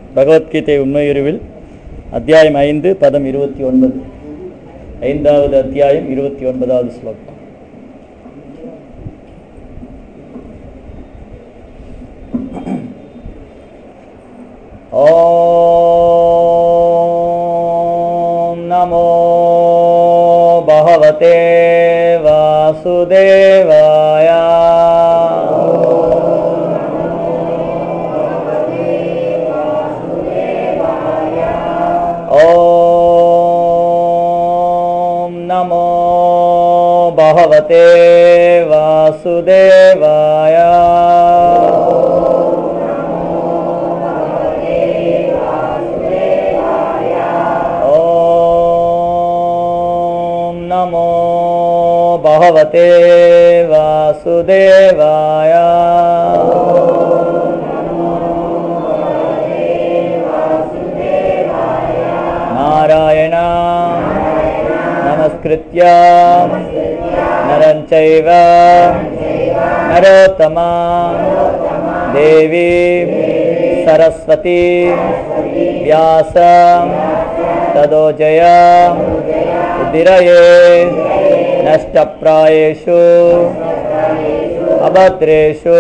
பகவத்கீதை உண்மையுருவில் அத்தியாயம் ஐந்து பதம் இருபத்தி ஒன்பது ஐந்தாவது அத்தியாயம் இருபத்தி ஒன்பதாவது ஸ்லோகம் ॐ नमो भगवते वासुदेवाय ॐ नमो भगवते वासुदेवाय ॐ नमो भगवते वासुदेवाय नारायण नमस्कृत्य नरं चैव नरोत्तमा देवी सरस्वती व्यास तदोजय उदिरये नष्टप्रायेषु अभद्रेषु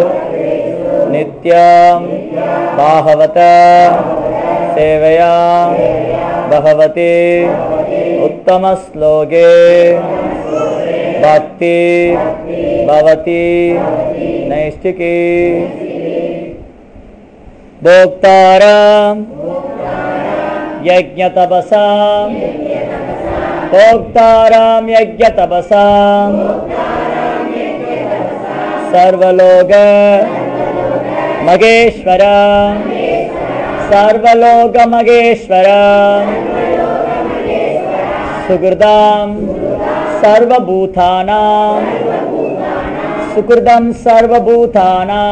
नित्यं बाहवत सेवया भगवती उत्तमश्लोके भक्ति भवति नैष्टिकी भोक्तारं यज्ञतपसां भोक्तारां यज्ञतपसां सर्वलोक मगेश्वर सर्वलोकमगेश्वर सुहृदां सर्वभूतानां सुहृदं सर्वभूतानां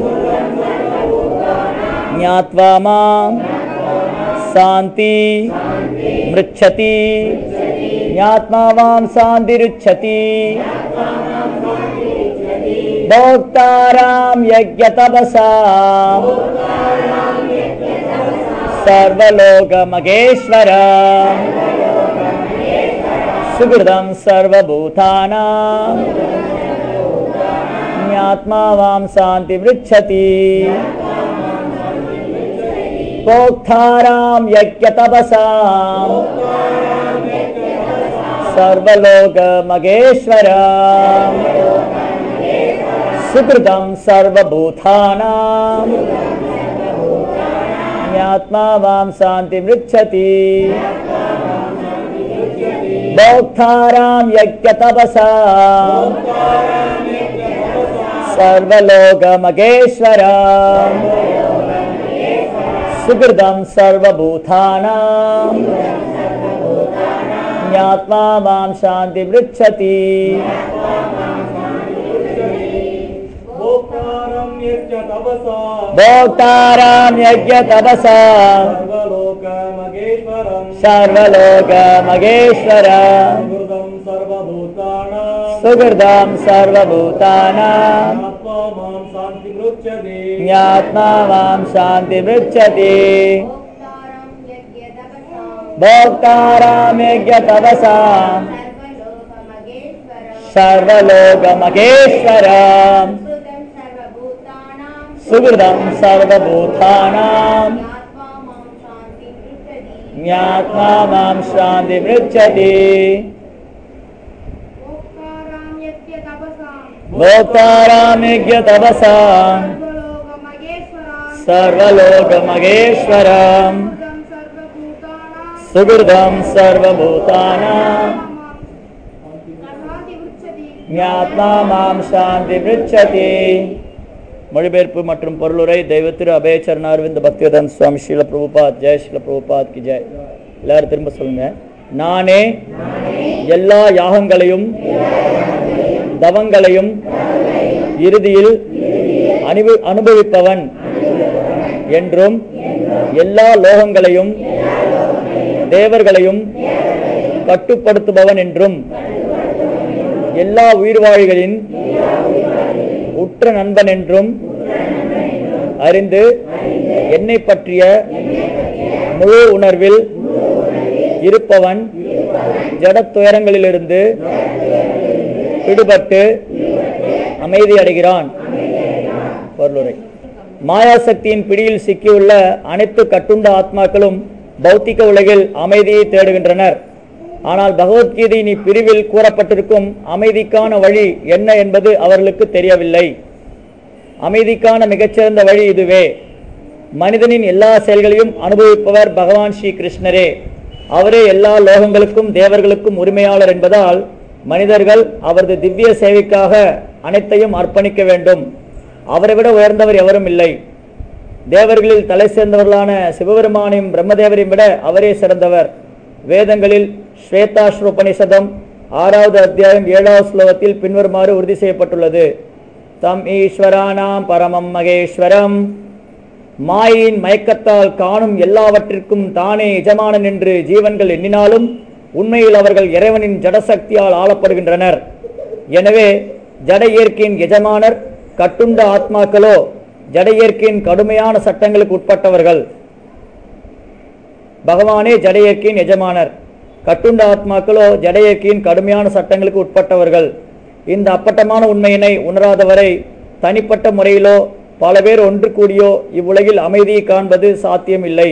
ज्ञात्वा मां शान्ति मृच्छति ज्ञात्मा मां शान्तिरुच्छति भोक्तारां यज्ञतपसां सर्वलोकमगेश्वर सुहृदं सर्वभूतानां ज्ञात्मा वां शान्तिमृच्छति भोक्तारां यज्ञतपसां सर्वलोकमगेश्वर सुकृतं सर्वभूतानां ज्ञात्मा वां शान्तिमृच्छति भोक्तारां यज्ञतपसां सर्वलोकमगेश्वर सुकृतं सर्वभूतानां ज्ञात्मा मां शान्तिमृच्छति भोक्तारं यज्ञ तपसा भोक्तारां यज्ञतपसा सर्वलोकमगेश्वरं सर्वलोकमगेश्वर सुहृदं सर्वभूतानां सुहृदं सर्वभूतानाम् आत्मा मां शान्तिमृच्छति ज्ञात्मा मां शान्तिमृच्छति भोक्तारं यज्ञतपसां भोक्तारां यज्ञतपसां सर्वलोकमगेश्वरं सर्वलोकमगेश्वरम् सुहृदं सुहृदं सर्वभूतानां सर्वभूतानां ज्ञात्वा मां शान्तिमृच्छति ज्ञात्मा मां शान्तिमृच्छति भोक्तारं यज्ञतपसां भोक्तारां यज्ञतपसां सर्वलोकमगेश्वरं सर्वलोकमगेश्वरम् सुहृदं सुहृदं सर्वभूतानां सर्वभूतानां ज्ञात्वा ஞாத்மா மாம் சாந்தி பிருச்சதி மொழிபெயர்ப்பு மற்றும் பொருளுரை தெய்வத்திரு அபயச்சரணார்விந்த பக்திவேதன் சுவாமி ஸ்ரீல பிரபுபாத் ஜெய் ஸ்ரீல பிரபுபாத் கி ஜெய் எல்லாரும் திரும்ப சொல்லுங்க நானே எல்லா யாகங்களையும் தவங்களையும் இறுதியில் அனுபவி அனுபவிப்பவன் என்றும் எல்லா லோகங்களையும் தேவர்களையும் கட்டுப்படுத்துபவன் என்றும் எல்லா உயிர்வாழிகளின் உற்ற நண்பன் என்றும் அறிந்து என்னை பற்றிய முழு உணர்வில் இருப்பவன் ஜடத் துயரங்களிலிருந்து விடுபட்டு அமைதி அடைகிறான் பொருளுரை மாயாசக்தியின் பிடியில் சிக்கியுள்ள அனைத்து கட்டுண்ட ஆத்மாக்களும் பௌத்திக உலகில் அமைதியை தேடுகின்றனர் ஆனால் பகவத்கீதையின் இப்பிரிவில் கூறப்பட்டிருக்கும் அமைதிக்கான வழி என்ன என்பது அவர்களுக்கு தெரியவில்லை அமைதிக்கான மிகச்சிறந்த வழி இதுவே மனிதனின் எல்லா செயல்களையும் அனுபவிப்பவர் பகவான் ஸ்ரீ கிருஷ்ணரே அவரே எல்லா லோகங்களுக்கும் தேவர்களுக்கும் உரிமையாளர் என்பதால் மனிதர்கள் அவரது திவ்ய சேவைக்காக அனைத்தையும் அர்ப்பணிக்க வேண்டும் அவரை விட உயர்ந்தவர் எவரும் இல்லை தேவர்களில் தலை சேர்ந்தவர்களான சிவபெருமானையும் பிரம்மதேவரையும் விட அவரே சிறந்தவர் வேதங்களில் ஸ்வேதாஸ்வ உபனிஷதம் ஆறாவது அத்தியாயம் ஏழாவது ஸ்லோகத்தில் பின்வருமாறு உறுதி செய்யப்பட்டுள்ளது தம் ஈஸ்வரானாம் பரமம் மகேஸ்வரம் மாயின் மயக்கத்தால் காணும் எல்லாவற்றிற்கும் தானே எஜமானன் என்று ஜீவன்கள் எண்ணினாலும் உண்மையில் அவர்கள் இறைவனின் ஜடசக்தியால் ஆளப்படுகின்றனர் எனவே ஜட இயற்கையின் எஜமானர் கட்டுண்ட ஆத்மாக்களோ ஜட இயற்கையின் கடுமையான சட்டங்களுக்கு உட்பட்டவர்கள் பகவானே ஜட இயற்கையின் எஜமானர் கட்டுண்ட ஆத்மாக்களோ ஜட இயற்கையின் கடுமையான சட்டங்களுக்கு உட்பட்டவர்கள் இந்த அப்பட்டமான உண்மையினை உணராதவரை தனிப்பட்ட முறையிலோ பல பேர் ஒன்று கூடியோ இவ்வுலகில் அமைதியை காண்பது சாத்தியமில்லை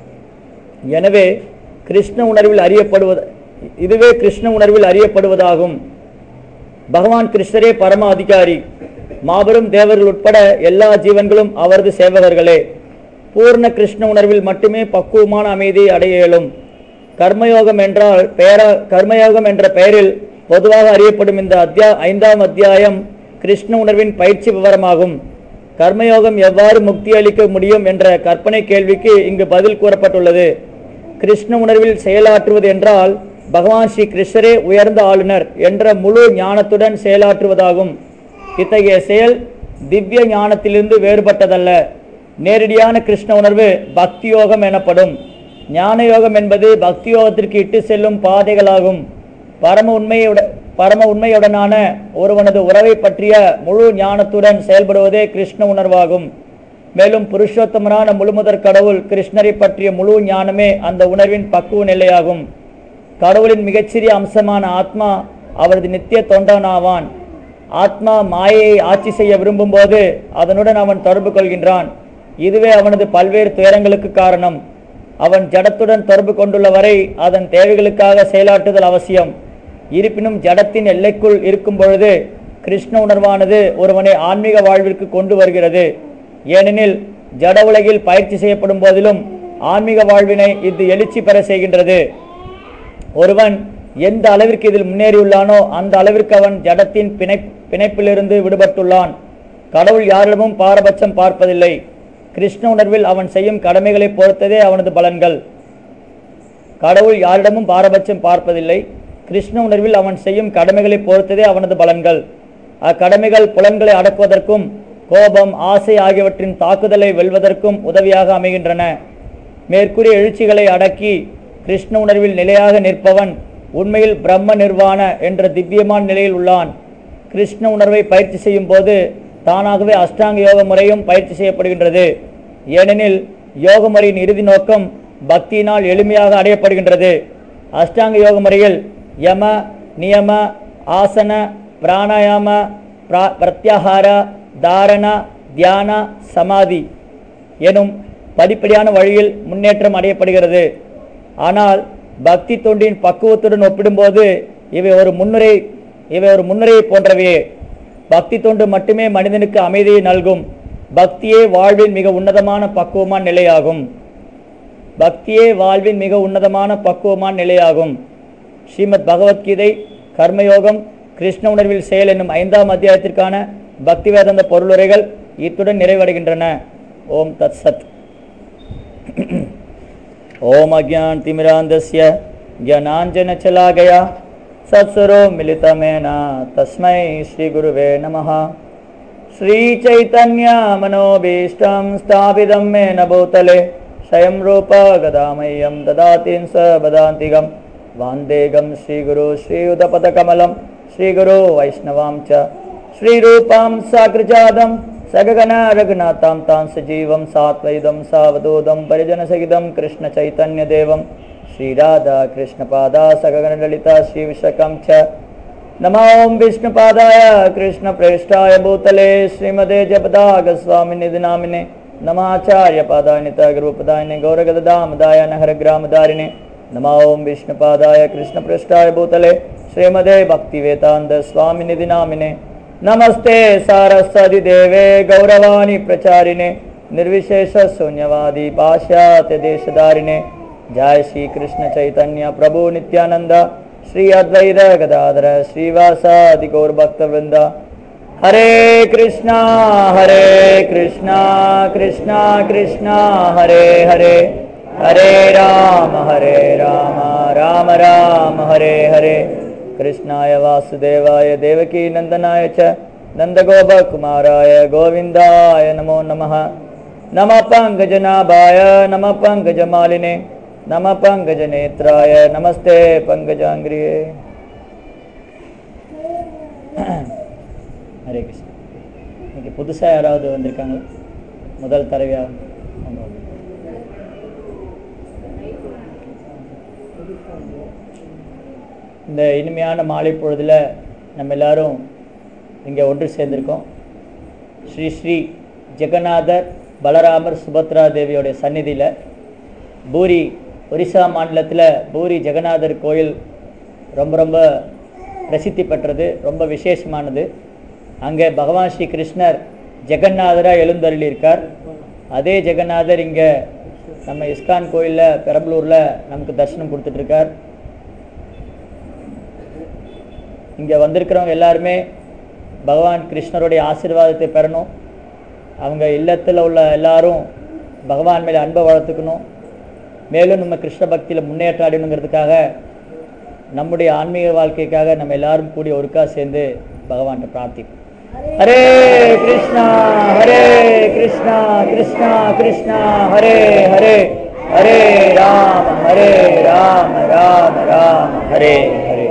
எனவே கிருஷ்ண உணர்வில் அறியப்படுவது இதுவே கிருஷ்ண உணர்வில் அறியப்படுவதாகும் பகவான் கிருஷ்ணரே பரம அதிகாரி மாபெரும் தேவர்கள் உட்பட எல்லா ஜீவன்களும் அவரது சேவகர்களே பூர்ண கிருஷ்ண உணர்வில் மட்டுமே பக்குவமான அமைதியை அடைய இயலும் கர்மயோகம் என்றால் பெயரா கர்மயோகம் என்ற பெயரில் பொதுவாக அறியப்படும் இந்த அத்தியா ஐந்தாம் அத்தியாயம் கிருஷ்ண உணர்வின் பயிற்சி விவரமாகும் கர்மயோகம் எவ்வாறு முக்தி அளிக்க முடியும் என்ற கற்பனை கேள்விக்கு இங்கு பதில் கூறப்பட்டுள்ளது கிருஷ்ண உணர்வில் செயலாற்றுவது என்றால் பகவான் ஸ்ரீ கிருஷ்ணரே உயர்ந்த ஆளுநர் என்ற முழு ஞானத்துடன் செயலாற்றுவதாகும் இத்தகைய செயல் திவ்ய ஞானத்திலிருந்து வேறுபட்டதல்ல நேரடியான கிருஷ்ண உணர்வு பக்தி யோகம் எனப்படும் ஞான யோகம் என்பது பக்தி யோகத்திற்கு இட்டு செல்லும் பாதைகளாகும் பரம உண்மையுட பரம உண்மையுடனான ஒருவனது உறவை பற்றிய முழு ஞானத்துடன் செயல்படுவதே கிருஷ்ண உணர்வாகும் மேலும் புருஷோத்தமரான முழுமுதற் கடவுள் கிருஷ்ணரை பற்றிய முழு ஞானமே அந்த உணர்வின் பக்குவ நிலையாகும் கடவுளின் மிகச்சிறிய அம்சமான ஆத்மா அவரது நித்திய தொண்டனாவான் ஆத்மா மாயையை ஆட்சி செய்ய விரும்பும்போது அதனுடன் அவன் தொடர்பு கொள்கின்றான் இதுவே அவனது பல்வேறு துயரங்களுக்கு காரணம் அவன் ஜடத்துடன் தொடர்பு கொண்டுள்ள வரை அதன் தேவைகளுக்காக செயலாற்றுதல் அவசியம் இருப்பினும் ஜடத்தின் எல்லைக்குள் இருக்கும் பொழுது கிருஷ்ண உணர்வானது ஒருவனை ஆன்மீக வாழ்விற்கு கொண்டு வருகிறது ஏனெனில் ஜட உலகில் பயிற்சி செய்யப்படும் போதிலும் ஆன்மீக வாழ்வினை இது எழுச்சி பெற செய்கின்றது ஒருவன் எந்த அளவிற்கு இதில் முன்னேறியுள்ளானோ அந்த அளவிற்கு அவன் ஜடத்தின் பிணை பிணைப்பிலிருந்து விடுபட்டுள்ளான் கடவுள் யாரிடமும் பாரபட்சம் பார்ப்பதில்லை கிருஷ்ண உணர்வில் அவன் செய்யும் கடமைகளை பொறுத்ததே அவனது பலன்கள் கடவுள் யாரிடமும் பாரபட்சம் பார்ப்பதில்லை கிருஷ்ண உணர்வில் அவன் செய்யும் கடமைகளை பொறுத்ததே அவனது பலன்கள் அக்கடமைகள் புலன்களை அடக்குவதற்கும் கோபம் ஆசை ஆகியவற்றின் தாக்குதலை வெல்வதற்கும் உதவியாக அமைகின்றன மேற்கூறிய எழுச்சிகளை அடக்கி கிருஷ்ண உணர்வில் நிலையாக நிற்பவன் உண்மையில் பிரம்ம நிர்வாண என்ற திவ்யமான நிலையில் உள்ளான் கிருஷ்ண உணர்வை பயிற்சி செய்யும் போது தானாகவே அஷ்டாங்க யோக முறையும் பயிற்சி செய்யப்படுகின்றது ஏனெனில் யோக முறையின் இறுதி நோக்கம் பக்தியினால் எளிமையாக அடையப்படுகின்றது அஷ்டாங்க யோக முறையில் யம நியம ஆசன பிராணாயாம பிரா பிரத்யாகார தாரண தியான சமாதி எனும் படிப்படியான வழியில் முன்னேற்றம் அடையப்படுகிறது ஆனால் பக்தி தொண்டின் பக்குவத்துடன் ஒப்பிடும்போது இவை ஒரு முன்னுரை இவை ஒரு முன்னுரை போன்றவையே பக்தி தொண்டு மட்டுமே மனிதனுக்கு அமைதியை நல்கும் பக்தியே வாழ்வின் மிக உன்னதமான பக்குவமான நிலையாகும் பக்தியே வாழ்வின் மிக உன்னதமான பக்குவமான நிலையாகும் ஸ்ரீமத் பகவத்கீதை கர்மயோகம் கிருஷ்ண உணர்வில் செயல் என்னும் ஐந்தாம் அத்தியாயத்திற்கான பக்தி வேதாந்த பொருளுரைகள் இத்துடன் நிறைவடைகின்றன ஓம் தத் சத் ओम अज्ञान तिमिरांधस्य ज्ञानांजनशलाकया सत्सरो मिलितमेन तस्मै श्रीगुरुवे नमः श्रीचैतन्यमनोभीष्टं स्थापितं मेन भूतले स्वयं रूप गदामह्यं ददाति स वदान्तिकं वान्देगं श्रीगुरु श्रीयुतपदकमलं श्रीगुरो वैष्णवां च श्रीरूपां साकृजातं सगगन रघुनाथां तां सजीवं सात्वैदं सावधूतं परिजनसहितं कृष्णचैतन्यदेवं श्रीराधा कृष्णपादा सगगनललिता श्रीविशकं च नमो ॐ विष्णुपादाय कृष्णप्रेष्ठाय भूतले श्रीमदे जपदागस्वामिनिधि नामिने नमाचार्यपादाय नितगुरुपदायिने गौरगदामदाय नहरग्रामदारिणे नमो ॐ विष्णुपादाय कृष्णपृष्ठाय भूतले श्रीमदे भक्तिवेदान्तस्वामिनिधि नामिने नमस्ते सारस्वतिदेवे गौरवाणी प्रचारिणे निर्विशेषशून्यवादी पाश्चात्यदेशधारिणे जय श्री कृष्ण चैतन्य प्रभु नित्यानंद श्री अद्वैत गदाधर श्रीवासादि गौर भक्तवृंद हरे कृष्णा हरे कृष्णा कृष्णा कृष्णा हरे हरे हरे राम हरे राम राम राम हरे हरे कृष्णाय वासुदेवाय देवकी नन्दनाय च नन्दगोपकुमाराय गोविन्दाय नमो नमः नमः पङ्कजनाभाय नमः पङ्कजमालिने नमः पङ्कजनेत्राय नमस्ते पङ्कजाङ्ग्रिये ஹரே கிருஷ்ணா இன்னைக்கு புதுசாக யாராவது வந்திருக்காங்களா முதல் தடவையா அவங்க வந்து. இந்த இனிமையான மாலை பொழுதில் நம்ம எல்லாரும் இங்கே ஒன்று சேர்ந்திருக்கோம் ஸ்ரீ ஸ்ரீ ஜெகநாதர் பலராமர் சுபத்ரா தேவியோடைய சந்நிதியில் பூரி ஒரிசா மாநிலத்தில் பூரி ஜெகநாதர் கோயில் ரொம்ப ரொம்ப பிரசித்தி பெற்றது ரொம்ப விசேஷமானது அங்கே பகவான் ஸ்ரீ கிருஷ்ணர் ஜெகநாதராக எழுந்தருளியிருக்கார் அதே ஜெகநாதர் இங்கே நம்ம இஸ்கான் கோயிலில் பெரம்பலூரில் நமக்கு தரிசனம் கொடுத்துட்ருக்கார் இங்கே வந்திருக்கிறவங்க எல்லாருமே பகவான் கிருஷ்ணருடைய ஆசீர்வாதத்தை பெறணும் அவங்க இல்லத்தில் உள்ள எல்லாரும் பகவான் மேலே அன்பை வளர்த்துக்கணும் மேலும் நம்ம கிருஷ்ண பக்தியில் முன்னேற்றம் அடையணுங்கிறதுக்காக நம்முடைய ஆன்மீக வாழ்க்கைக்காக நம்ம எல்லாரும் கூடி ஒருக்கா சேர்ந்து பகவான்கிட்ட பிரார்த்திப்போம் ஹரே கிருஷ்ணா ஹரே கிருஷ்ணா கிருஷ்ணா கிருஷ்ணா ஹரே ஹரே ஹரே ராம ஹரே ராம ராம ராம ஹரே ஹரே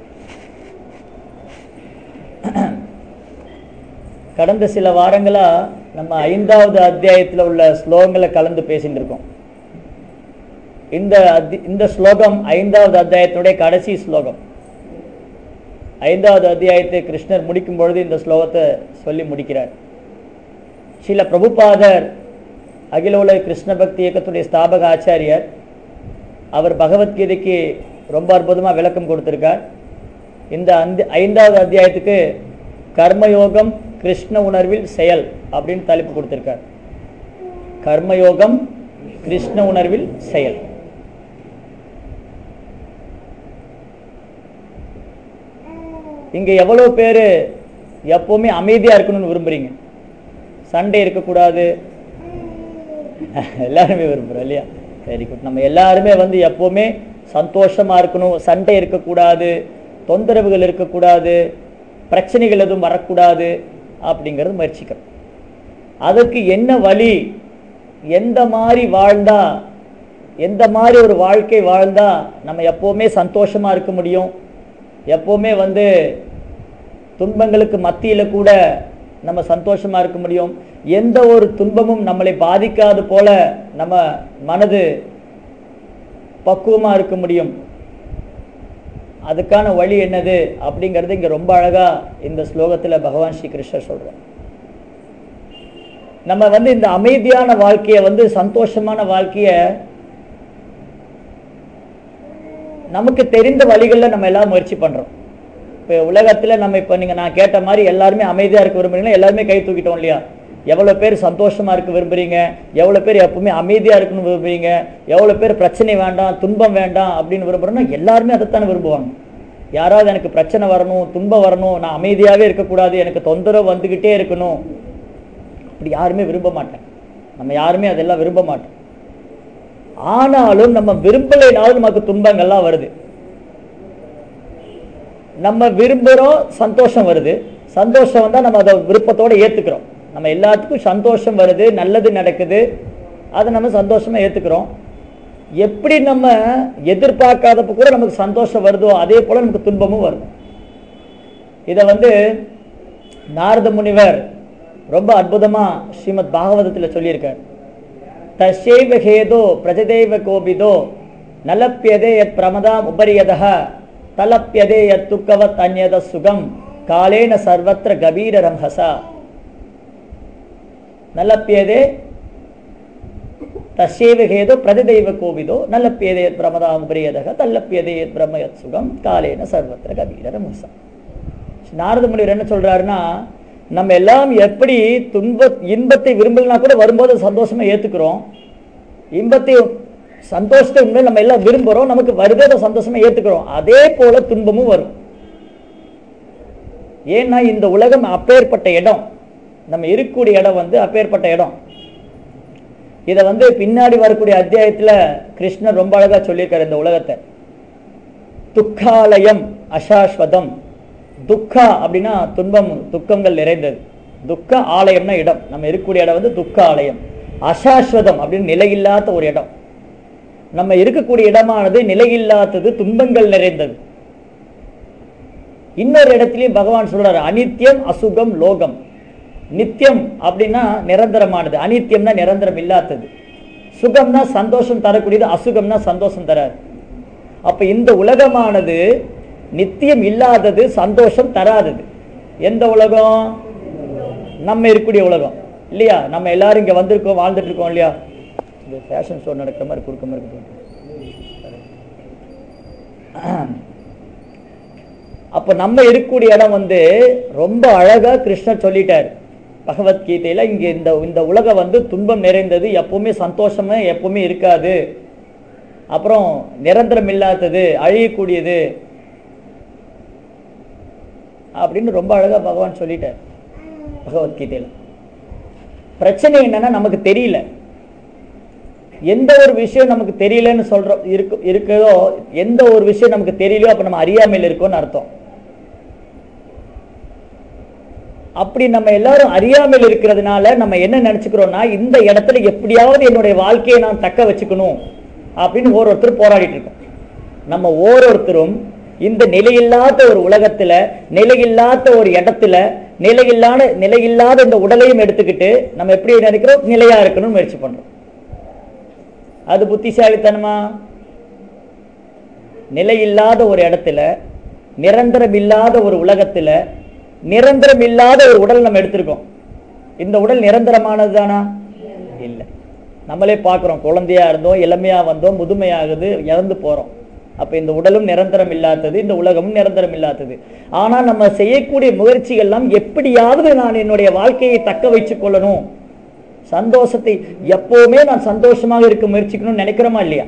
கடந்த சில வாரங்களா நம்ம ஐந்தாவது அத்தியாயத்தில் உள்ள ஸ்லோகங்களை கலந்து பேசிட்டு இருக்கோம் இந்த அத்தி இந்த ஸ்லோகம் ஐந்தாவது அத்தியாயத்தினுடைய கடைசி ஸ்லோகம் ஐந்தாவது அத்தியாயத்தை கிருஷ்ணர் முடிக்கும் பொழுது இந்த ஸ்லோகத்தை சொல்லி முடிக்கிறார் சில பிரபுபாதர் அகில உலக கிருஷ்ண பக்தி இயக்கத்துடைய ஸ்தாபக ஆச்சாரியர் அவர் பகவத்கீதைக்கு ரொம்ப அற்புதமாக விளக்கம் கொடுத்திருக்கார் இந்த அந்த ஐந்தாவது அத்தியாயத்துக்கு கர்மயோகம் கிருஷ்ண உணர்வில் செயல் அப்படின்னு தலைப்பு கொடுத்திருக்கார் கர்மயோகம் கிருஷ்ண உணர்வில் செயல் இங்க எவ்வளவு பேர் எப்பவுமே அமைதியா இருக்கணும்னு விரும்புறீங்க சண்டை இருக்கக்கூடாது எல்லாருமே விரும்புறோம் இல்லையா வெரி குட் நம்ம எல்லாருமே வந்து எப்பவுமே சந்தோஷமா இருக்கணும் சண்டை இருக்கக்கூடாது தொந்தரவுகள் இருக்கக்கூடாது பிரச்சனைகள் எதுவும் வரக்கூடாது அப்படிங்கிறது முயற்சிக்கிறோம் அதுக்கு என்ன வழி எந்த மாதிரி வாழ்ந்தா எந்த மாதிரி ஒரு வாழ்க்கை வாழ்ந்தா நம்ம எப்பவுமே சந்தோஷமா இருக்க முடியும் எப்பவுமே வந்து துன்பங்களுக்கு மத்தியில கூட நம்ம சந்தோஷமா இருக்க முடியும் எந்த ஒரு துன்பமும் நம்மளை பாதிக்காது போல நம்ம மனது பக்குவமா இருக்க முடியும் அதுக்கான வழி என்னது அப்படிங்கிறது இங்க ரொம்ப அழகா இந்த ஸ்லோகத்துல பகவான் ஸ்ரீ கிருஷ்ணர் சொல்றார் நம்ம வந்து இந்த அமைதியான வாழ்க்கைய வந்து சந்தோஷமான வாழ்க்கைய நமக்கு தெரிந்த வழிகளில் நம்ம எல்லாம் முயற்சி பண்றோம் இப்போ உலகத்துல நம்ம இப்போ நீங்க நான் கேட்ட மாதிரி எல்லாருமே அமைதியா இருக்க விரும்புறீங்களா எல்லாருமே கை தூக்கிட்டோம் இல்லையா எவ்வளவு பேர் சந்தோஷமா இருக்க விரும்புறீங்க எவ்வளவு பேர் எப்பவுமே அமைதியா இருக்கணும்னு விரும்புறீங்க எவ்வளவு பேர் பிரச்சனை வேண்டாம் துன்பம் வேண்டாம் அப்படின்னு விரும்புறோம்னா எல்லாருமே அதைத்தானே விரும்புவாங்க யாராவது எனக்கு பிரச்சனை வரணும் துன்பம் வரணும் நான் அமைதியாவே இருக்கக்கூடாது எனக்கு தொந்தரவு வந்துகிட்டே இருக்கணும் அப்படி யாருமே விரும்ப மாட்டேன் நம்ம யாருமே அதெல்லாம் விரும்ப மாட்டோம் ஆனாலும் நம்ம விரும்பலைனாலும் நமக்கு துன்பங்கள்லாம் வருது நம்ம விரும்புகிறோம் சந்தோஷம் வருது சந்தோஷம் வந்தால் நம்ம அதை விருப்பத்தோட ஏற்றுக்கிறோம் நம்ம எல்லாத்துக்கும் சந்தோஷம் வருது நல்லது நடக்குது அதை நம்ம சந்தோஷமா ஏற்றுக்கிறோம் எப்படி நம்ம எதிர்பார்க்காதப்ப கூட நமக்கு சந்தோஷம் வருதோ அதே போல நமக்கு துன்பமும் வரும் இதை வந்து நாரத முனிவர் ரொம்ப அற்புதமா ஸ்ரீமத் பாகவதத்தில் சொல்லியிருக்கார் தசைவ ஹேதோ பிரஜதேவ கோபிதோ நலப்பியதே யத் பிரமதாம் உபரியதः தலப்பியதே யத் துக்கவத் அந்யத சுகம் காலேன சர்வத்திர கபீரரம் ஹசா நலப்பியதே தஸ்யேவ ஹேதோ பிரதிதெய்வ கோவிதோ நல்லப்பியதே யத் பிரமதாம் உபரியதः தல்லப்பியதே யத் பிரம்ம யத் சுகம் காலேன சர்வத்திர கபீரரம் ஹசா நாரத முனிவர் என்ன சொல்றாருன்னா நம்ம எல்லாம் எப்படி துன்ப இன்பத்தை விரும்பலனா கூட வரும்போது சந்தோஷமா ஏத்துக்கிறோம் இன்பத்தை சந்தோஷத்தை உண்மையில் நம்ம எல்லாம் விரும்புறோம் நமக்கு வருதே அதை சந்தோஷமா ஏத்துக்கிறோம் அதே போல துன்பமும் வரும் ஏன்னா இந்த உலகம் அப்பேற்பட்ட இடம் நம்ம இருக்கக்கூடிய இடம் வந்து அப்பேற்பட்ட இடம் இதை வந்து பின்னாடி வரக்கூடிய அத்தியாயத்துல கிருஷ்ணர் ரொம்ப அழகா சொல்லியிருக்காரு இந்த உலகத்தை துக்காலயம் அசாஸ்வதம் துக்கா அப்படின்னா துன்பம் துக்கங்கள் நிறைந்தது துக்க ஆலயம்னா இடம் நம்ம இருக்கக்கூடிய இடம் வந்து துக்க ஆலயம் அசாஸ்வதம் அப்படின்னு நிலையில்லாத ஒரு இடம் நம்ம இருக்கக்கூடிய இடமானது நிலையில்லாதது துன்பங்கள் நிறைந்தது இன்னொரு இடத்துலயும் பகவான் சொல்றாரு அனித்யம் அசுகம் லோகம் நித்தியம் அப்படின்னா நிரந்தரமானது அனித்தியம்னா நிரந்தரம் இல்லாதது சுகம்னா சந்தோஷம் தரக்கூடியது அசுகம்னா சந்தோஷம் தராது அப்ப இந்த உலகமானது நித்தியம் இல்லாதது சந்தோஷம் தராதது எந்த உலகம் நம்ம இருக்கக்கூடிய உலகம் இல்லையா நம்ம எல்லாரும் இங்க வந்திருக்கோம் வாழ்ந்துட்டு இருக்கோம் இல்லையா இந்த ஃபேஷன் ஷோ நடக்கிற மாதிரி குறுக்க மாதிரி இருக்குது அப்போ நம்ம இருக்கக்கூடிய இடம் வந்து ரொம்ப அழகா கிருஷ்ணர் சொல்லிட்டார் பகவத்கீதையில இங்க இந்த இந்த உலகம் வந்து துன்பம் நிறைந்தது எப்பவுமே சந்தோஷமே எப்பவுமே இருக்காது அப்புறம் நிரந்தரம் இல்லாதது அழியக்கூடியது அப்படின்னு ரொம்ப அழகா பகவான் சொல்லிட்டார் பகவத்கீதையில பிரச்சனை என்னன்னா நமக்கு தெரியல எந்த ஒரு விஷயம் நமக்கு தெரியலன்னு சொல்றோம் இருக்கு இருக்குதோ எந்த ஒரு விஷயம் நமக்கு தெரியலையோ அப்ப நம்ம அறியாமையில் இருக்கோம்னு அர்த்தம் அப்படி நம்ம எல்லாரும் அறியாமல் இருக்கிறதுனால நம்ம என்ன நினைச்சுக்கிறோம்னா இந்த இடத்துல எப்படியாவது என்னுடைய வாழ்க்கையை நான் தக்க வச்சுக்கணும் அப்படின்னு ஓரொருத்தர் போராடிட்டு இருக்கோம் நம்ம ஓரொருத்தரும் இந்த நிலையில்லாத ஒரு உலகத்துல நிலையில்லாத ஒரு இடத்துல நிலையில்லாத நிலையில்லாத இந்த உடலையும் எடுத்துக்கிட்டு நம்ம எப்படி நினைக்கிறோம் நிலையா இருக்கணும்னு முயற்சி பண்றோம் அது புத்திசாலித்தனமா நிலையில்லாத ஒரு இடத்துல நிரந்தரம் இல்லாத ஒரு உலகத்துல நிரந்தரம் இல்லாத ஒரு உடல் நம்ம எடுத்திருக்கோம் இந்த உடல் நிரந்தரமானது தானா இல்லை நம்மளே பார்க்குறோம் குழந்தையா இருந்தோம் இளமையா வந்தோம் முதுமையாகுது இறந்து போறோம் அப்ப இந்த உடலும் நிரந்தரம் இல்லாதது இந்த உலகமும் நிரந்தரம் இல்லாதது ஆனா நம்ம செய்யக்கூடிய முயற்சிகள் எல்லாம் எப்படியாவது நான் என்னுடைய வாழ்க்கையை தக்க வச்சுக் கொள்ளணும் சந்தோஷத்தை எப்பவுமே நான் சந்தோஷமாக இருக்க முயற்சிக்கணும்னு நினைக்கிறோமா இல்லையா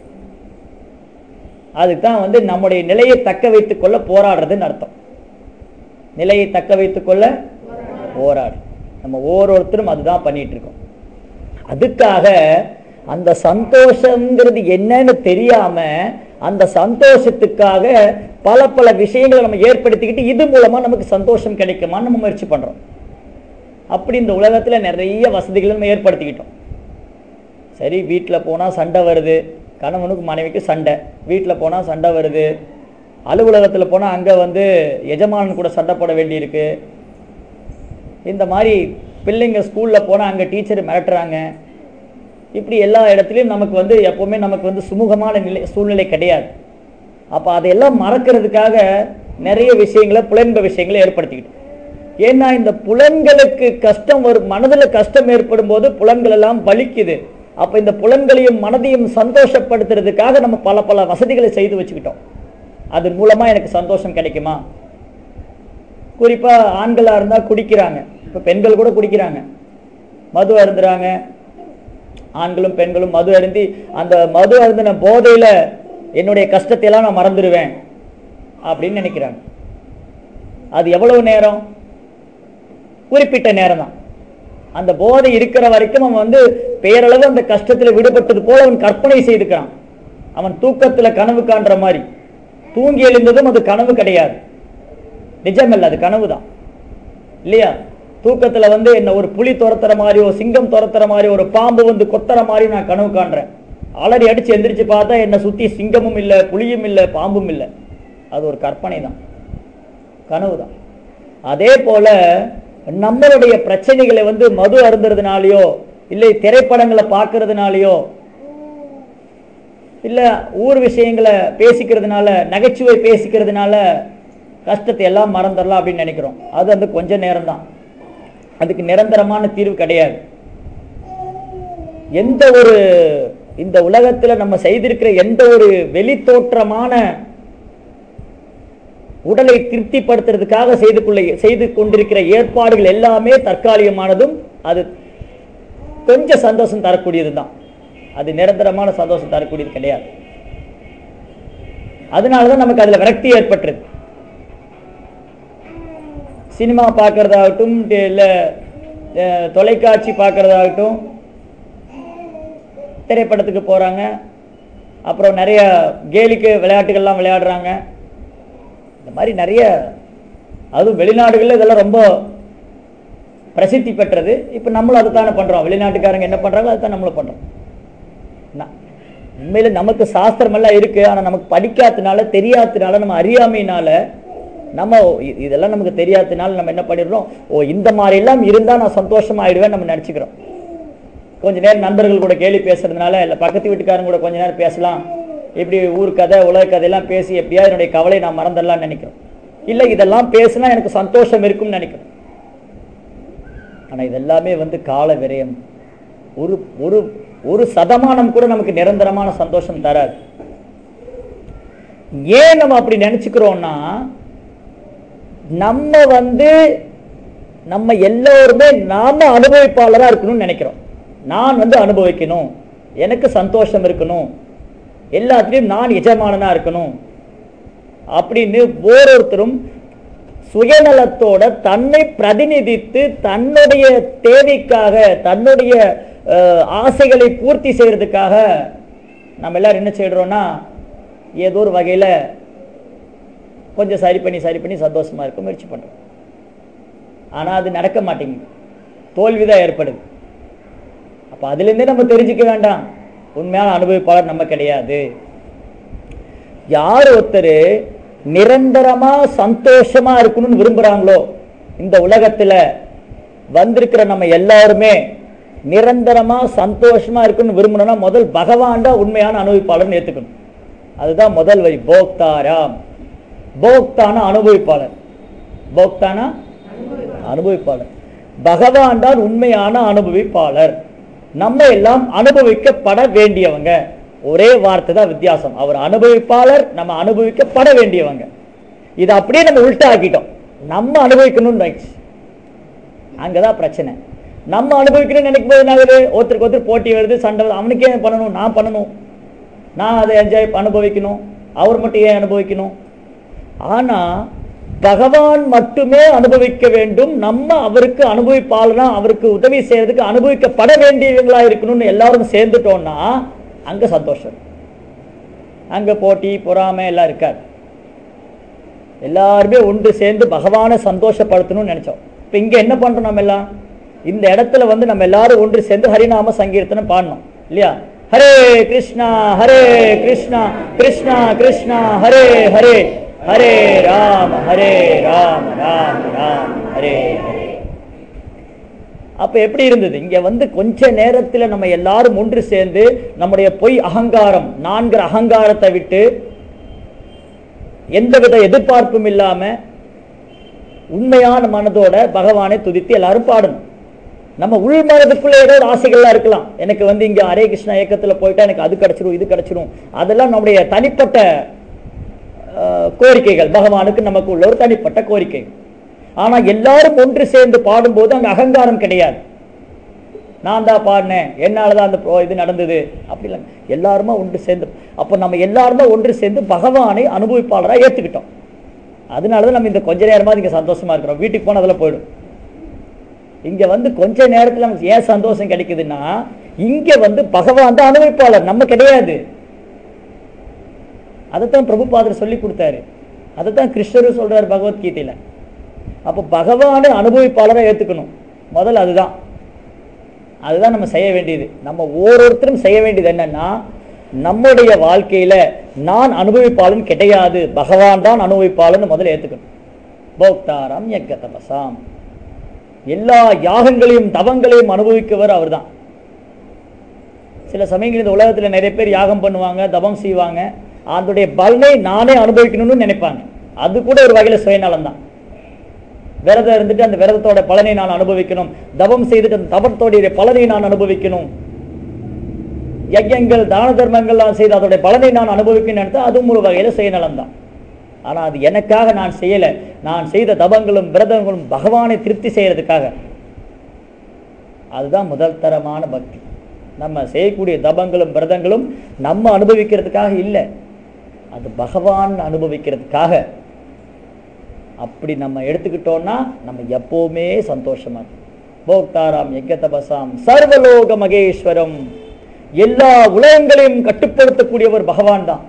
அதுக்கு தான் வந்து நம்முடைய நிலையை தக்க வைத்துக் கொள்ள போராடுறதுன்னு அர்த்தம் நிலையை தக்க வைத்துக் கொள்ள போராடு நம்ம ஒவ்வொருத்தரும் அதுதான் பண்ணிட்டு இருக்கோம் அதுக்காக அந்த சந்தோஷங்கிறது என்னன்னு தெரியாம அந்த சந்தோஷத்துக்காக பல பல விஷயங்களை நம்ம ஏற்படுத்திக்கிட்டு இது மூலமா நமக்கு சந்தோஷம் கிடைக்குமான்னு நம்ம முயற்சி பண்றோம் அப்படி இந்த உலகத்துல நிறைய வசதிகளை நம்ம ஏற்படுத்திக்கிட்டோம் சரி வீட்டில் போனால் சண்டை வருது கணவனுக்கு மனைவிக்கு சண்டை வீட்டில் போனால் சண்டை வருது அலுவலகத்தில் போனால் அங்கே வந்து எஜமானன் கூட சண்டை போட வேண்டியிருக்கு இந்த மாதிரி பிள்ளைங்க ஸ்கூலில் போனால் அங்கே டீச்சர் மிரட்டுறாங்க இப்படி எல்லா இடத்துலையும் நமக்கு வந்து எப்போவுமே நமக்கு வந்து சுமூகமான நிலை சூழ்நிலை கிடையாது அப்போ அதையெல்லாம் மறக்கிறதுக்காக நிறைய விஷயங்களை புலன்ப விஷயங்களை ஏற்படுத்திக்கிட்டு ஏன்னா இந்த புலன்களுக்கு கஷ்டம் வரும் மனதில் கஷ்டம் ஏற்படும் போது புலன்கள் எல்லாம் வலிக்குது அப்போ இந்த புலன்களையும் மனதையும் சந்தோஷப்படுத்துறதுக்காக நம்ம பல பல வசதிகளை செய்து வச்சுக்கிட்டோம் அதன் மூலமா எனக்கு சந்தோஷம் கிடைக்குமா குறிப்பா ஆண்களா இருந்தா குடிக்கிறாங்க இப்ப பெண்கள் கூட குடிக்கிறாங்க மது அருந்துறாங்க ஆண்களும் பெண்களும் மது அருந்தி அந்த மது அருந்தின போதையில என்னுடைய கஷ்டத்தை எல்லாம் நான் மறந்துடுவேன் அப்படின்னு நினைக்கிறாங்க அது எவ்வளவு நேரம் குறிப்பிட்ட நேரம் தான் அந்த போதை இருக்கிற வரைக்கும் அவன் வந்து பேரளவு அந்த கஷ்டத்துல விடுபட்டது போல அவன் கற்பனை செய்துக்கிறான் அவன் தூக்கத்துல கனவு காண்ற மாதிரி தூங்கி எழுந்ததும் அது கனவு கிடையாது நிஜமல்ல அது கனவு தான் இல்லையா தூக்கத்துல வந்து என்ன ஒரு புலி துரத்துற மாதிரி ஒரு சிங்கம் துரத்துற மாதிரி ஒரு பாம்பு வந்து கொத்துற மாதிரி நான் கனவு காண்றேன் அலறி அடிச்சு எந்திரிச்சு பார்த்தா என்னை சுத்தி சிங்கமும் இல்லை புலியும் இல்லை பாம்பும் இல்லை அது ஒரு கற்பனை தான் கனவு தான் அதே போல நம்மளுடைய பிரச்சனைகளை வந்து மது அருந்துறதுனாலயோ இல்லை திரைப்படங்களை பார்க்கறதுனாலயோ இல்ல ஊர் விஷயங்களை பேசிக்கிறதுனால நகைச்சுவை பேசிக்கிறதுனால கஷ்டத்தை எல்லாம் மறந்துடலாம் அப்படின்னு நினைக்கிறோம் அது வந்து கொஞ்ச நேரம் தான் அதுக்கு நிரந்தரமான தீர்வு கிடையாது எந்த ஒரு இந்த உலகத்துல நம்ம செய்திருக்கிற எந்த ஒரு வெளித்தோற்றமான உடலை திருப்திப்படுத்துறதுக்காக செய்து கொள்ள செய்து கொண்டிருக்கிற ஏற்பாடுகள் எல்லாமே தற்காலிகமானதும் அது கொஞ்சம் சந்தோஷம் தரக்கூடியது தான் அது நிரந்தரமான சந்தோஷம் தரக்கூடியது கிடையாது அதனாலதான் நமக்கு அதுல விரக்தி ஏற்பட்டுருது சினிமா பார்க்கறதாகட்டும் இல்ல அஹ், தொலைக்காட்சி பார்க்கறதாகட்டும் திரைப்படத்துக்கு போறாங்க அப்புறம் நிறைய கேலிக்கு விளையாட்டுகள்லாம் விளையாடுறாங்க இந்த மாதிரி நிறைய அதுவும் வெளிநாடுகளில் இதெல்லாம் ரொம்ப பிரசித்தி பெற்றது இப்போ நம்மளும் அதுதானே பண்றோம் வெளிநாட்டுக்காரங்க என்ன பண்றாங்களோ அதுதான் நம்மளும் பண்றோம் ந- உண்மையில நமக்கு சாஸ்திரம் எல்லாம் இருக்கு ஆனா நமக்கு படிக்காதனால தெரியாதனால நம்ம அறியாமையினால நம்ம இ- இதெல்லாம் நமக்கு தெரியாதனால நம்ம என்ன பண்ணிடுறோம் ஓ இந்த மாதிரி எல்லாம் இருந்தா நான் சந்தோஷமா ஆயிடுவேன் நம்ம நினைச்சுக்கிறோம் கொஞ்ச நேரம் நண்பர்கள் கூட கேலி பேசுறதுனால இல்ல பக்கத்து வீட்டுக்காரங்க கூட கொஞ்ச நேரம் பேசலாம் இப்படி ஊர் கதை உலக கதையெல்லாம் பேசி எப்படியாவது என்னுடைய கவலையை நான் மறந்துடலாம்னு நினைக்கிறோம் இல்ல இதெல்லாம் பேசினா எனக்கு சந்தோஷம் இருக்கும்னு நினைக்கிறோம் ஆனா இதெல்லாமே வந்து கால விரயம் ஒரு ஒரு ஒரு சதமானம் கூட நமக்கு நிரந்தரமான சந்தோஷம் தராது ஏன் நம்ம அப்படி நினைச்சுக்கிறோம்னா நம்ம வந்து நம்ம எல்லோருமே நாம அனுபவிப்பாளரா இருக்கணும்னு நினைக்கிறோம் நான் வந்து அனுபவிக்கணும் எனக்கு சந்தோஷம் இருக்கணும் எல்லாத்துலயும் நான் எஜமானனா இருக்கணும் அப்படின்னு ஓரொருத்தரும் சுயநலத்தோட தன்னை பிரதிநிதித்து தன்னுடைய தேவைக்காக தன்னுடைய அஹ், ஆசைகளை பூர்த்தி செய்யறதுக்காக நம்ம எல்லாரும் என்ன செய்யறோம்னா ஏதோ ஒரு வகையில கொஞ்சம் சரி பண்ணி சரி பண்ணி சந்தோஷமா இருக்க முயற்சி பண்றோம் ஆனா அது நடக்க மாட்டேங்குது தோல்விதான் ஏற்படுது அப்ப அதுல இருந்தே நம்ம தெரிஞ்சுக்க வேண்டாம் உண்மையான அனுபவிப்பாளர் நம்ம கிடையாது யார் ஒருத்தர் நிரந்தரமா சந்தோஷமா இருக்கணும்னு விரும்புறாங்களோ இந்த உலகத்துல வந்திருக்கிற நம்ம எல்லாருமே நிரந்தரமா சந்தோஷமா இருக்கணும்னு விரும்பணும்னா முதல் பகவான்டா உண்மையான அனுபவிப்பாளர்னு ஏத்துக்கணும் அதுதான் முதல் வரி போக்தாராம் போக்தான அனுபவிப்பாளர் போக்தானா அனுபவிப்பாளர் பகவான் தான் உண்மையான அனுபவிப்பாளர் நம்ம எல்லாம் அனுபவிக்கப்பட வேண்டியவங்க ஒரே வார்த்தை தான் வித்தியாசம் அவர் அனுபவிப்பாளர் நம்ம அனுபவிக்கப்பட வேண்டியவங்க இதை அப்படியே நம்ம உள்டா ஆக்கிட்டோம் நம்ம அனுபவிக்கணும்னு ஆயிடுச்சு அங்கதான் பிரச்சனை நம்ம அனுபவிக்கணும்னு நினைக்கும் போது என்ன ஆகுது ஒருத்தருக்கு ஒருத்தர் போட்டி வருது சண்டை வருது அவனுக்கே பண்ணணும் நான் பண்ணணும் நான் அதை என்ஜாய் அனுபவிக்கணும் அவர் மட்டும் ஏன் அனுபவிக்கணும் ஆனா பகவான் மட்டுமே அனுபவிக்க வேண்டும் நம்ம அவருக்கு அனுபவிப்பாளனா அவருக்கு உதவி செய்யறதுக்கு அனுபவிக்கப்பட வேண்டியவங்களா இருக்கணும்னு எல்லாரும் சேர்ந்துட்டோம்னா அங்க சந்தோஷம் அங்க போட்டி பொறாமை எல்லாம் இருக்காது எல்லாருமே ஒன்று சேர்ந்து பகவானை சந்தோஷப்படுத்தணும்னு நினைச்சோம் இப்ப இங்க என்ன பண்றோம் நம்ம எல்லாம் இந்த இடத்துல வந்து நம்ம எல்லாரும் ஒன்று சேர்ந்து ஹரிநாம சங்கீர்த்தனம் பாடணும் இல்லையா ஹரே கிருஷ்ணா ஹரே கிருஷ்ணா கிருஷ்ணா கிருஷ்ணா ஹரே ஹரே ஹரே ராம ஹரே ராம ராம ராம ஹரே ஹரே அப்ப எப்படி இருந்தது இங்க வந்து கொஞ்ச நேரத்துல நம்ம எல்லாரும் ஒன்று சேர்ந்து நம்முடைய பொய் அகங்காரம் நான்கிற அகங்காரத்தை விட்டு எந்தவித எதிர்பார்ப்பும் இல்லாம உண்மையான மனதோட பகவானை துதித்து எல்லாரும் பாடணும் நம்ம உள் மனதுக்குள்ள ஏதோ ஒரு ஆசைகள்லாம் இருக்கலாம் எனக்கு வந்து இங்க ஹரே கிருஷ்ணா இயக்கத்துல போயிட்டா எனக்கு அது கிடைச்சிரும் இது கிடைச்சிரும் அதெல்லாம் நம்முடைய தனிப்பட்ட அஹ், கோரிக்கைகள் பகவானுக்கு நமக்கு உள்ள ஒரு தனிப்பட்ட கோரிக்கை ஆனா எல்லாரும் ஒன்று சேர்ந்து பாடும்போது அங்க அகங்காரம் கிடையாது நான் தான் பாடினேன் என்னாலதான் அந்த pro- இது நடந்தது அப்படி இல்லை எல்லாருமா ஒன்று சேர்ந்து அப்போ நம்ம எல்லாருமே ஒன்று சேர்ந்து பகவானை அனுபவிப்பாளரா ஏத்துக்கிட்டோம் அதனாலதான் நம்ம இந்த கொஞ்ச நேரமா இங்க சந்தோஷமா இருக்கிறோம் வீட்டுக்கு போனா அதெல்லாம் போயிடும் இங்க வந்து கொஞ்ச நேரத்துல நமக்கு ஏன் சந்தோஷம் கிடைக்குதுன்னா இங்க வந்து பகவான் தான் அனுபவிப்பாளர் நம்ம கிடையாது அதைத்தான் பிரபுபாதர் சொல்லி கொடுத்தாரு அதைத்தான் கிருஷ்ணரும் சொல்றாரு பகவத்கீதையில அப்போ பகவானை அனுபவிப்பாளரை ஏத்துக்கணும் முதல்ல அதுதான் அதுதான் நம்ம செய்ய வேண்டியது நம்ம ஒவ்வொருத்தரும் செய்ய வேண்டியது என்னன்னா நம்முடைய வாழ்க்கையில நான் அனுபவிப்பாளன் கிடையாது பகவான் தான் அனுபவிப்பாளன் முதல்ல ஏத்துக்கணும் போக்தாரம் யக்க தபசாம் எல்லா யாகங்களையும் தவங்களையும் அனுபவிக்கவர் அவர்தான் சில சமயங்கள் இந்த உலகத்துல நிறைய பேர் யாகம் பண்ணுவாங்க தவம் செய்வாங்க அதனுடைய பலனை நானே அனுபவிக்கணும்னு நினைப்பாங்க அது கூட ஒரு வகையில சுயநலம் தான் விரதம் இருந்துட்டு அந்த விரதத்தோட பலனை நான் அனுபவிக்கணும் தவம் செய்துட்டு அந்த தவத்தோடைய பலனை நான் அனுபவிக்கணும் யஜ்யங்கள் தான தர்மங்கள்லாம் செய்து அதோடைய பலனை நான் அனுபவிக்கணும்னு நினைத்தா அதுவும் ஒரு வகையில சுயநலம் தான் ஆனா அது எனக்காக நான் செய்யல நான் செய்த தவங்களும் விரதங்களும் பகவானை திருப்தி செய்யறதுக்காக அதுதான் முதல் தரமான பக்தி நம்ம செய்யக்கூடிய தபங்களும் விரதங்களும் நம்ம அனுபவிக்கிறதுக்காக இல்லை அது பகவான் அனுபவிக்கிறதுக்காக அப்படி நம்ம எடுத்துக்கிட்டோம்னா நம்ம எப்பவுமே சந்தோஷமா இருக்கும் போக்தாராம் யஜ்ய தபசாம் சர்வலோக மகேஸ்வரம் எல்லா உலகங்களையும் கட்டுப்படுத்தக்கூடியவர் பகவான் தான்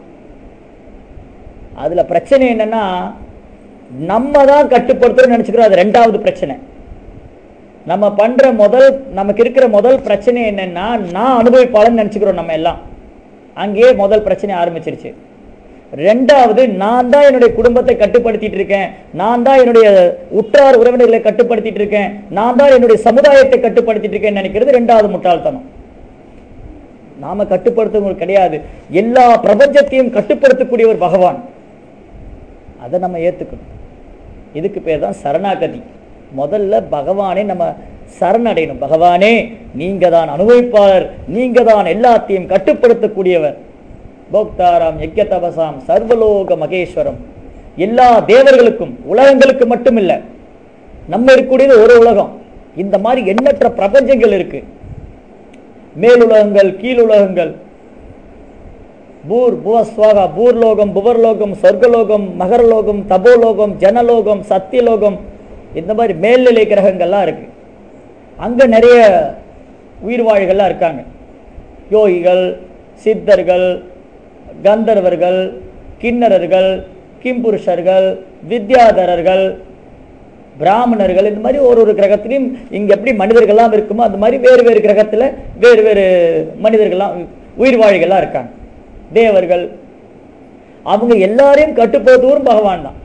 அதுல பிரச்சனை என்னன்னா நம்ம தான் கட்டுப்படுத்துறோம்னு நினைச்சுக்கிறோம் அது ரெண்டாவது பிரச்சனை நம்ம பண்ற முதல் நமக்கு இருக்கிற முதல் பிரச்சனை என்னன்னா நான் அனுபவிப்பாளன்னு நினைச்சுக்கிறோம் நம்ம எல்லாம் அங்கேயே முதல் பிரச்சனை ஆரம்பிச்சிருச்சு ரெண்டாவது நான் தான் என்னுடைய குடும்பத்தை கட்டுப்படுத்திட்டு இருக்கேன் நான் தான் என்னுடைய உற்றார் உறவினர்களை கட்டுப்படுத்திட்டு இருக்கேன் நான் தான் என்னுடைய சமுதாயத்தை கட்டுப்படுத்திட்டு இருக்கேன்னு நினைக்கிறது ரெண்டாவது முட்டாள்தனம் நாம கட்டுப்படுத்துவங்க கிடையாது எல்லா பிரபஞ்சத்தையும் கட்டுப்படுத்தக்கூடியவர் பகவான் அதை நம்ம ஏத்துக்கணும் இதுக்கு பேர் தான் சரணாகதி முதல்ல பகவானே நம்ம சரணடையணும் பகவானே நீங்க தான் அனுபவிப்பாளர் நீங்க தான் எல்லாத்தையும் கட்டுப்படுத்தக்கூடியவர் போக்தாராம் யஜ்ய தபசாம் சர்வலோக மகேஸ்வரம் எல்லா தேவர்களுக்கும் உலகங்களுக்கு மட்டும் இல்ல நம்ம இருக்கக்கூடியது ஒரு உலகம் இந்த மாதிரி எண்ணற்ற பிரபஞ்சங்கள் இருக்கு மேலுலகங்கள் கீழுலகங்கள் பூர் புவஸ்வாகா பூர்லோகம் புவர்லோகம் சொர்க்கலோகம் மகரலோகம் தபோலோகம் ஜனலோகம் சத்தியலோகம் இந்த மாதிரி மேல்நிலை கிரகங்கள்லாம் இருக்கு அங்க நிறைய உயிர்வாழிகள்லாம் இருக்காங்க யோகிகள் சித்தர்கள் கந்தர்வர்கள் கிண்ணறர்கள் கிம்புருஷர்கள் வித்யாதரர்கள் பிராமணர்கள் இந்த மாதிரி ஒரு ஒரு கிரகத்திலையும் இங்க எப்படி மனிதர்கள்லாம் இருக்குமோ அந்த மாதிரி வேறு வேறு கிரகத்துல வேறு வேறு மனிதர்கள்லாம் உயிர்வாழிகள்லாம் இருக்காங்க தேவர்கள் அவங்க எல்லாரையும் கட்டுப்படுத்துவரும் பகவான் தான்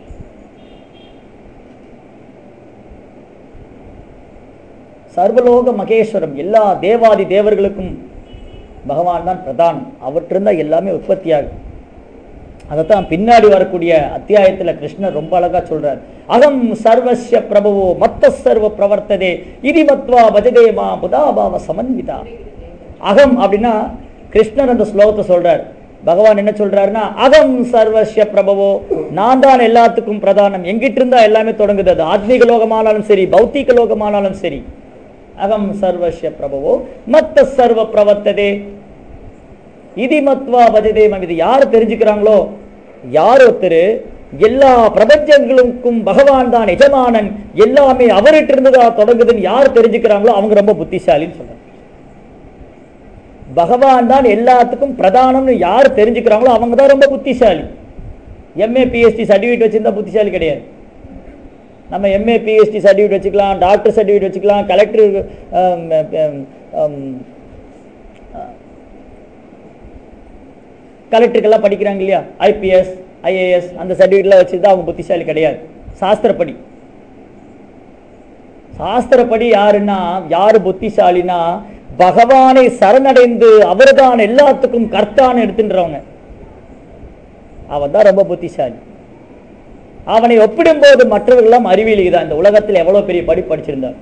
சர்வலோக மகேஸ்வரம் எல்லா தேவாதி தேவர்களுக்கும் பகவான் தான் பிரதானம் அவற்றிருந்தா எல்லாமே உற்பத்தியாகும் அதைத்தான் பின்னாடி வரக்கூடிய அத்தியாயத்துல கிருஷ்ணர் ரொம்ப அழகா சொல்றார் அகம் சர்வஸ்ய பிரபவோ மத்த சர்வ பிரவர்த்ததே இதி மத்வா பஜதே மா புதாபாவ சமன்விதா அகம் அப்படின்னா கிருஷ்ணர் அந்த ஸ்லோகத்தை சொல்றார் பகவான் என்ன சொல்றாருன்னா அகம் சர்வஸ்ய பிரபவோ நான் தான் எல்லாத்துக்கும் பிரதானம் எங்கிட்ட இருந்தா எல்லாமே தொடங்குது அது ஆத்மீக லோகமானாலும் சரி பௌத்திக லோகமானாலும் சரி அகம் சர்வஸ்ய பிரபவோ மத்த சர்வ பிரவர்த்ததே இதி மத்வா பஜதேமம் இது யார் தெரிஞ்சுக்கிறாங்களோ யார் ஒருத்தர் எல்லா பிரபஞ்சங்களுக்கும் பகவான் தான் எஜமானன் எல்லாமே அவர்கிட்ட இருந்துதா தொடங்குதுன்னு யார் தெரிஞ்சுக்கிறாங்களோ அவங்க ரொம்ப புத்திசாலின்னு சொல்றாங்க பகவான் தான் எல்லாத்துக்கும் பிரதானம்னு யார் தெரிஞ்சுக்கிறாங்களோ அவங்க தான் ரொம்ப புத்திசாலி எம்ஏ பிஎஸ்டி சர்டிஃபிகேட் வச்சிருந்தா புத்திசாலி கிடையாது நம்ம எம்ஏ பிஎஸ்டி சர்டிஃபிகேட் வச்சுக்கலாம் டாக்டர் சர்டிஃபிகேட் வச்சுக்கலாம் கலெக்டர் கலெக்டருக்கெல்லாம் படிக்கிறாங்க இல்லையா ஐபிஎஸ் ஐஏஎஸ் அந்த சர்டிஃபிகேட்லாம் வச்சுருந்தா அவங்க புத்திசாலி கிடையாது சாஸ்திரப்படி சாஸ்திரப்படி யாருன்னா யாரு புத்திசாலினா பகவானை சரணடைந்து அவர்தான் எல்லாத்துக்கும் கர்த்தான்னு எடுத்துன்றவங்க அவன் தான் ரொம்ப புத்திசாலி அவனை ஒப்பிடும்போது மற்றவர்கள்லாம் அறிவியலுக்கு தான் இந்த உலகத்தில் எவ்வளவு பெரிய படி படிச்சிருந்தார்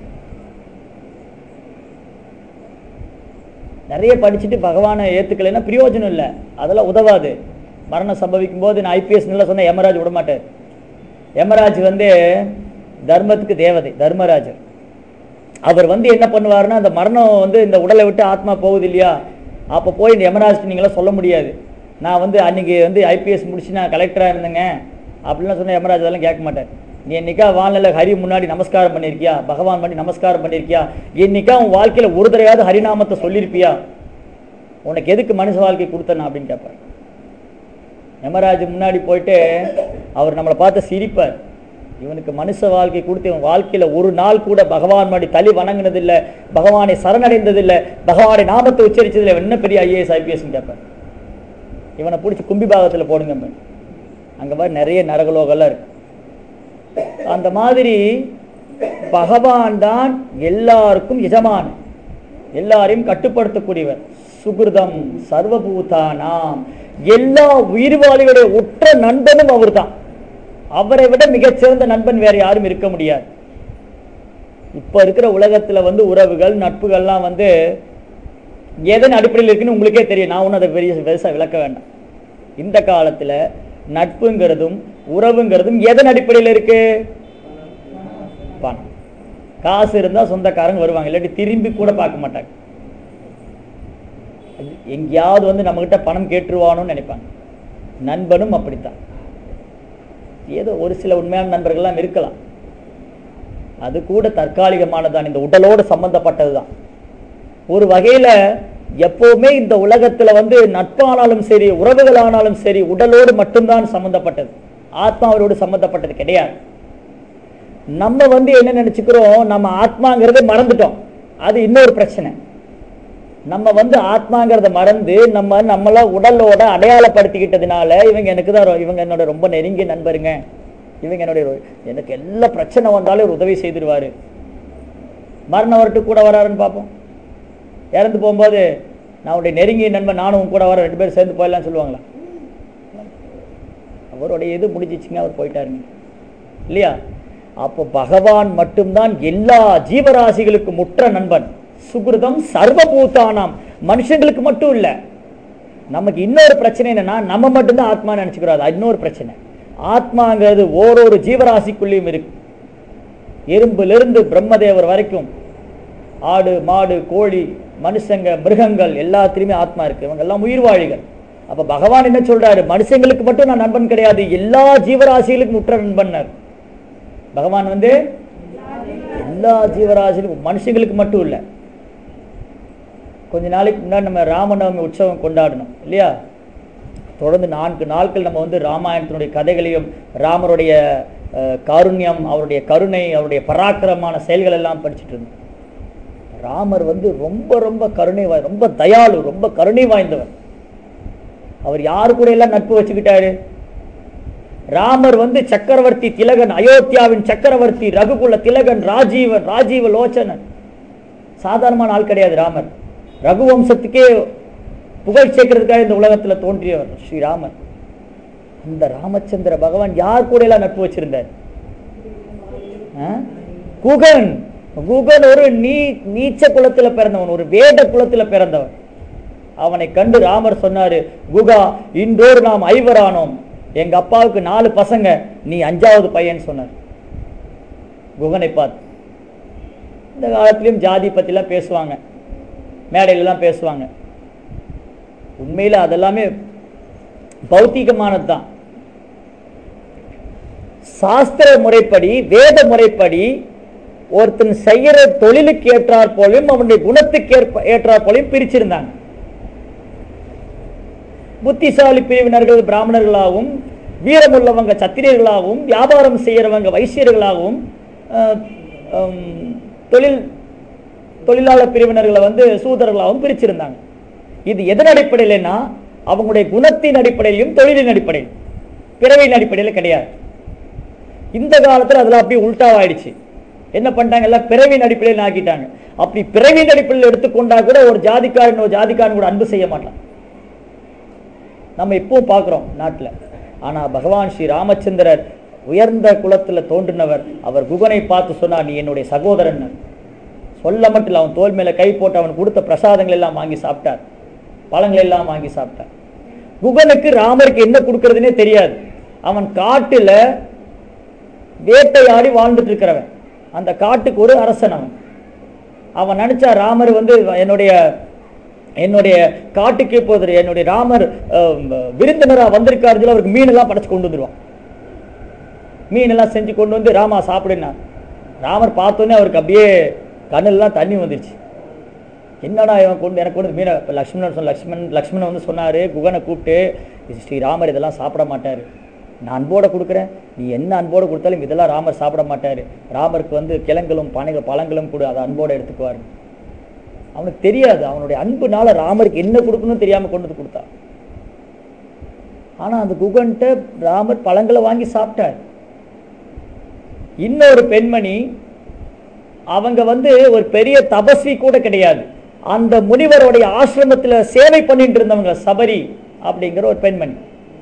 நிறைய படிச்சுட்டு பகவானை ஏத்துக்கலைன்னா பிரயோஜனம் இல்லை அதெல்லாம் உதவாது மரணம் சம்பவிக்கும் போது நான் ஐபிஎஸ் நல்லா சொன்ன யமராஜ் விட மாட்டார் யமராஜ் வந்து தர்மத்துக்கு தேவதை தர்மராஜர் அவர் வந்து என்ன பண்ணுவாருன்னா அந்த மரணம் வந்து இந்த உடலை விட்டு ஆத்மா போகுது இல்லையா அப்போ போய் இந்த யமராஜ் நீங்களாம் சொல்ல முடியாது நான் வந்து அன்னைக்கு வந்து ஐபிஎஸ் முடிச்சு நான் கலெக்டராக இருந்தேங்க அப்படிலாம் சொன்ன யமராஜ் அதெல்லாம் கேட்க மாட்டேன் நீ என்னைக்கா வாழ்நிலை ஹரி முன்னாடி நமஸ்காரம் பண்ணியிருக்கியா பகவான் பண்ணி நமஸ்காரம் பண்ணியிருக்கியா என்னைக்கா உன் வாழ்க்கையில் ஒரு தடவையாவது ஹரிநாமத்தை சொல்லியிருப்பியா உனக்கு எதுக்கு மனுஷ வாழ்க்கை கொடுத்தனா அப்படின்னு கேட்பார் யமராஜ் முன்னாடி போயிட்டு அவர் நம்மளை பார்த்து சிரிப்பார் இவனுக்கு மனுஷ வாழ்க்கை கொடுத்து இவன் வாழ்க்கையில ஒரு நாள் கூட பகவான் முன்னாடி தலி வணங்கினதில்லை பகவானை சரணடைந்ததில்லை பகவானை நாமத்தை உச்சரிச்சதில்லை இவன் என்ன பெரிய ஐஏஎஸ் ஐபிஎஸ் கேட்பார் இவனை பிடிச்சி கும்பி பாகத்துல போடுங்க அங்க மாதிரி நிறைய நரகலோகம்லாம் இருக்கு அந்த மாதிரி பகவான் தான் எல்லாருக்கும் எஜமான் எல்லாரையும் கட்டுப்படுத்தக்கூடியவர் சுகிருதம் சர்வபூதானாம் எல்லா உயிர்வாளிகளுடைய உற்ற நண்பனும் அவர்தான் அவரை விட மிகச்சிறந்த நண்பன் வேற யாரும் இருக்க முடியாது இப்ப இருக்கிற உலகத்துல வந்து உறவுகள் நட்புகள்லாம் வந்து எதன் அடிப்படையில் இருக்குன்னு உங்களுக்கே தெரியும் நான் ஒன்றும் அதை பெரிய பெருசா விளக்க வேண்டாம் இந்த காலத்துல நட்புங்கிறதும் உறவுங்கிறதும் எதன் அடிப்படையில் இருக்கு பணம் காசு இருந்தா சொந்தக்காரங்க வருவாங்க இல்லாட்டி திரும்பி கூட பார்க்க மாட்டாங்க எங்கேயாவது வந்து நம்மகிட்ட பணம் கேட்டுருவானோன்னு நினைப்பாங்க நண்பனும் அப்படித்தான் ஏதோ ஒரு சில உண்மையான நண்பர்கள்லாம் இருக்கலாம் அது கூட தற்காலிகமானதான் இந்த உடலோடு சம்பந்தப்பட்டதுதான் ஒரு வகையில எப்பவுமே இந்த உலகத்துல வந்து நட்பானாலும் சரி உறவுகளானாலும் சரி உடலோடு மட்டும்தான் சம்பந்தப்பட்டது ஆத்மாவோடு சம்பந்தப்பட்டது கிடையாது நம்ம வந்து என்ன நினைச்சுக்கிறோம் நம்ம ஆத்மாங்கிறத மறந்துட்டோம் அது இன்னொரு பிரச்சனை நம்ம வந்து ஆத்மாங்கிறத மறந்து நம்ம நம்மள உடலோட அடையாளப்படுத்திக்கிட்டதுனால இவங்க எனக்கு தான் ரொ- இவங்க என்னோட ரொம்ப நெருங்கிய நண்பருங்க இவங்க என்னுடைய ரொ- எனக்கு எல்லா பிரச்சனை வந்தாலும் ஒரு உதவி செய்திருவாரு மரணம் வரட்டு கூட வராருன்னு பார்ப்போம் இறந்து போகும்போது நான் உடைய நெருங்கிய நண்பன் நானும் உன் கூட வர ரெண்டு பேரும் சேர்ந்து போயிடலாம்னு சொல்லுவாங்களா அவருடைய இது முடிஞ்சிச்சுங்க அவர் போயிட்டாருங்க இல்லையா அப்போ பகவான் மட்டும்தான் எல்லா ஜீவராசிகளுக்கும் முற்ற நண்பன் சுகிருதம் சர்வபூதானாம் மனுஷங்களுக்கு மட்டும் இல்ல நமக்கு இன்னொரு பிரச்சனை என்னன்னா நம்ம மட்டும்தான் ஆத்மா நினைச்சுக்கிறோம் அது இன்னொரு பிரச்சனை ஆத்மாங்கிறது ஓரொரு ஜீவராசிக்குள்ளேயும் இருக்கு எறும்பிலிருந்து பிரம்மதேவர் வரைக்கும் ஆடு மாடு கோழி மனுஷங்க மிருகங்கள் எல்லாத்திலுமே ஆத்மா இருக்கு இவங்க எல்லாம் உயிர்வாழிகள் அப்ப பகவான் என்ன சொல்றாரு மனுஷங்களுக்கு மட்டும் நான் நண்பன் கிடையாது எல்லா ஜீவராசிகளுக்கும் உற்ற நண்பன்னார் பகவான் வந்து எல்லா ஜீவராசிகளுக்கும் மனுஷங்களுக்கு மட்டும் இல்லை கொஞ்ச நாளைக்கு முன்னாடி நம்ம ராமநவமி உற்சவம் கொண்டாடணும் இல்லையா தொடர்ந்து நான்கு நாட்கள் நம்ம வந்து ராமாயணத்தினுடைய கதைகளையும் ராமருடைய அஹ், காருண்யம் அவருடைய கருணை அவருடைய பராக்கிரமான செயல்கள் எல்லாம் படிச்சுட்டு இருந்தோம் ராமர் வந்து ரொம்ப ரொம்ப கருணை வாய் ரொம்ப தயாளு ரொம்ப கருணை வாய்ந்தவர் அவர் யாரு கூட எல்லாம் நட்பு வச்சுக்கிட்டாரு ராமர் வந்து சக்கரவர்த்தி திலகன் அயோத்தியாவின் சக்கரவர்த்தி ரகுகுல திலகன் ராஜீவன் ராஜீவ லோச்சனன் சாதாரணமான ஆள் கிடையாது ராமர் ரகுவம்சத்துக்கே புகழ் சேர்க்கறதுக்காக இந்த உலகத்துல தோன்றியவர் ஸ்ரீராமர் அந்த ராமச்சந்திர பகவான் யார் கூட எல்லாம் நட்பு வச்சிருந்தார் ஆ? குகன் குகன் ஒரு நீ நீச்ச குலத்துல பிறந்தவன் ஒரு வேத குலத்துல பிறந்தவன் அவனை கண்டு ராமர் சொன்னாரு குகா இன்றோடு நாம் ஐவரானோம் எங்க அப்பாவுக்கு நாலு பசங்க நீ அஞ்சாவது பையன் சொன்னார் குகனை பார்த்து இந்த காலத்திலயும் ஜாதி பத்திலாம் பேசுவாங்க மேடையிலலாம் பேசுவாங்க உண்மையில அதெல்லாமே பௌத்திகமானது தான் சாஸ்திர முறைப்படி வேத முறைப்படி ஒருத்தன் செய்யற தொழிலுக்கு ஏற்றாற் போலையும் அவனுடைய குணத்துக்கு ஏற்ப ஏற்றாற் போலையும் பிரிச்சிருந்தாங்க புத்திசாலி பிரிவினர்கள் பிராமணர்களாகவும் வீரமுள்ளவங்க சத்திரியர்களாகவும் வியாபாரம் செய்யறவங்க வைசியர்களாகவும் அஹ், ஹம், தொழில் தொழிலாளர் பிரிவினர்களை வந்து சூதர்களாகவும் பிரிச்சிருந்தாங்க இது எதன் அடிப்படையிலன்னா அவங்களுடைய குணத்தின் அடிப்படையிலும் தொழிலின் அடிப்படையில் பிறவியின் அடிப்படையில் கிடையாது இந்த காலத்துல அதெல்லாம் அப்படியே உல்டாவாயிடுச்சு என்ன பண்ணிட்டாங்க எல்லாம் பிறவியின் அடிப்படையில் ஆக்கிட்டாங்க அப்படி பிறவியின் அடிப்படையில் எடுத்துக்கொண்டா கூட ஒரு ஜாதிக்காரன் ஒரு ஜாதிக்காரன் கூட அன்பு செய்ய மாட்டான் நம்ம இப்பவும் பார்க்குறோம் நாட்டில் ஆனா பகவான் ஸ்ரீ ராமச்சந்திரர் உயர்ந்த குலத்துல தோன்றினவர் அவர் குகனை பார்த்து சொன்னார் நீ என்னுடைய சகோதரன் சொல்ல மட்டும் இல்லை அவன் தோல் மேல கை போட்டு அவன் கொடுத்த பிரசாதங்கள் எல்லாம் வாங்கி சாப்பிட்டார் பழங்கள் எல்லாம் வாங்கி சாப்பிட்டார் குகனுக்கு ராமருக்கு என்ன கொடுக்கறதுனே தெரியாது அவன் காட்டுல வேட்டையாடி வாழ்ந்துட்டு இருக்கிறவன் அந்த காட்டுக்கு ஒரு அரசன் அவன் அவன் நினைச்சா ராமர் வந்து என்னுடைய என்னுடைய காட்டுக்கு இப்போது என்னுடைய ராமர் அஹ், விருந்தினரா வந்திருக்காரு சொல்லி அவருக்கு மீனெல்லாம் படைச்சு கொண்டு வந்துருவான் மீனெல்லாம் செஞ்சு கொண்டு வந்து ராமா சாப்பிடுனா ராமர் பார்த்தோன்னே அவருக்கு அப்படியே கண்ணெல்லாம் தண்ணி வந்துருச்சு என்னடா இவன் கொண்டு எனக்கு கொண்டு மீனை இப்போ லக்ஷ்மணன் சொன்ன லக்ஷ்மணன் லக்ஷ்மணன் வந்து சொன்னார் குகனை கூப்பிட்டு "இது ஸ்ரீராமர் இதெல்லாம் சாப்பிட மாட்டார் நான் அன்போட கொடுக்குறேன் நீ என்ன அன்போடு கொடுத்தாலும் இதெல்லாம் ராமர் சாப்பிட மாட்டார் ராமருக்கு வந்து கிழங்களும் பனைகள் பழங்களும் கொடு அதை அன்போடு எடுத்துக்குவார் அவனுக்கு தெரியாது அவனுடைய அன்புனால ராமருக்கு என்ன கொடுக்கணும்னு தெரியாம கொண்டு வந்து கொடுத்தான் ஆனா அந்த குகன்ட்ட ராமர் பழங்களை வாங்கி சாப்பிட்டார் இன்னொரு பெண்மணி அவங்க வந்து ஒரு பெரிய தபஸ்வி கூட கிடையாது அந்த முனிவருடைய ஆசிரமத்துல சேவை பண்ணிட்டு இருந்தவங்க சபரி அப்படிங்கிற ஒரு பெண்மணி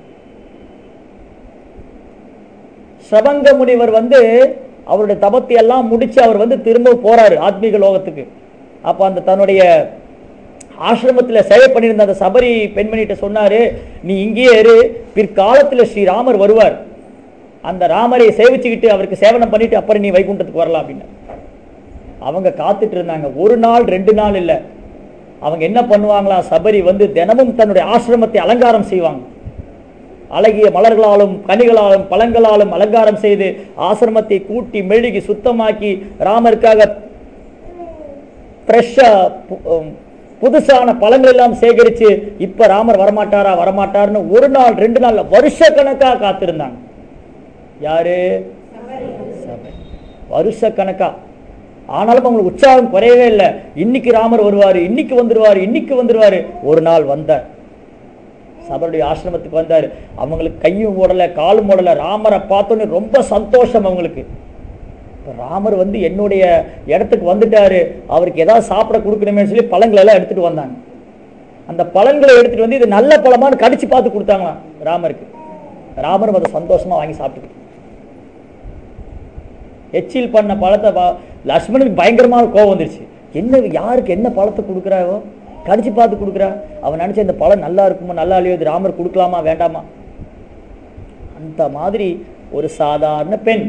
சபங்க முனிவர் வந்து அவருடைய தபத்தை எல்லாம் முடிச்சு அவர் வந்து திரும்ப போறாரு ஆத்மீக லோகத்துக்கு அப்ப அந்த தன்னுடைய ஆசிரமத்துல சேவை பண்ணியிருந்த அந்த சபரி பெண்மணிகிட்ட சொன்னாரு நீ இங்கேயே இரு பிற்காலத்துல ஸ்ரீராமர் வருவார் அந்த ராமரை சேவிச்சுக்கிட்டு அவருக்கு சேவனம் பண்ணிட்டு அப்புறம் நீ வைகுண்டத்துக்கு வரலாம் அப்படின்னு அவங்க காத்துட்டு இருந்தாங்க ஒரு நாள் ரெண்டு நாள் இல்லை அவங்க என்ன பண்ணுவாங்களா சபரி வந்து தினமும் தன்னுடைய ஆசிரமத்தை அலங்காரம் செய்வாங்க அழகிய மலர்களாலும் கனிகளாலும் பழங்களாலும் அலங்காரம் செய்து ஆசிரமத்தை கூட்டி மெழுகி சுத்தமாக்கி ராமருக்காக ஃப்ரெஷ்ஷா புதுசான பழங்கள் எல்லாம் சேகரிச்சு இப்ப ராமர் வரமாட்டாரா வரமாட்டாருன்னு ஒரு நாள் ரெண்டு நாள் வருஷ கணக்கா காத்திருந்தாங்க யாரு சபரி. வருஷ கணக்கா ஆனாலும் அவங்களுக்கு உற்சாகம் குறையவே இல்லை இன்னைக்கு ராமர் வருவாரு இன்னைக்கு வந்துருவாரு இன்னைக்கு வந்துருவாரு ஒரு நாள் வந்தார் சபருடைய ஆசிரமத்துக்கு வந்தார் அவங்களுக்கு கையும் ஓடல காலும் ஓடல ராமரை பார்த்தோன்னே ரொம்ப சந்தோஷம் அவங்களுக்கு இப்ப ராமர் வந்து என்னுடைய இடத்துக்கு வந்துட்டாரு அவருக்கு ஏதாவது சாப்பிட கொடுக்கணுமே சொல்லி பழங்களை எல்லாம் எடுத்துட்டு வந்தாங்க அந்த பழங்களை எடுத்துட்டு வந்து இது நல்ல பழமான்னு கடிச்சு பார்த்து கொடுத்தாங்களாம் ராமருக்கு ராமரும் அதை சந்தோஷமா வாங்கி சாப்பிட்டு எச்சில் பண்ண பழத்தை பா- லக்ஷ்மணனுக்கு பயங்கரமான கோவம் வந்துருச்சு என்ன இது, யாருக்கு என்ன பழத்தை கொடுக்குறாவோ கடிச்சு பார்த்து கொடுக்குறா அவன் நினைச்ச இந்த பழம் நல்லா இருக்குமா நல்லா இல்லையோ இது ராமர் கொடுக்கலாமா வேண்டாமா அந்த மாதிரி ஒரு சாதாரண பெண்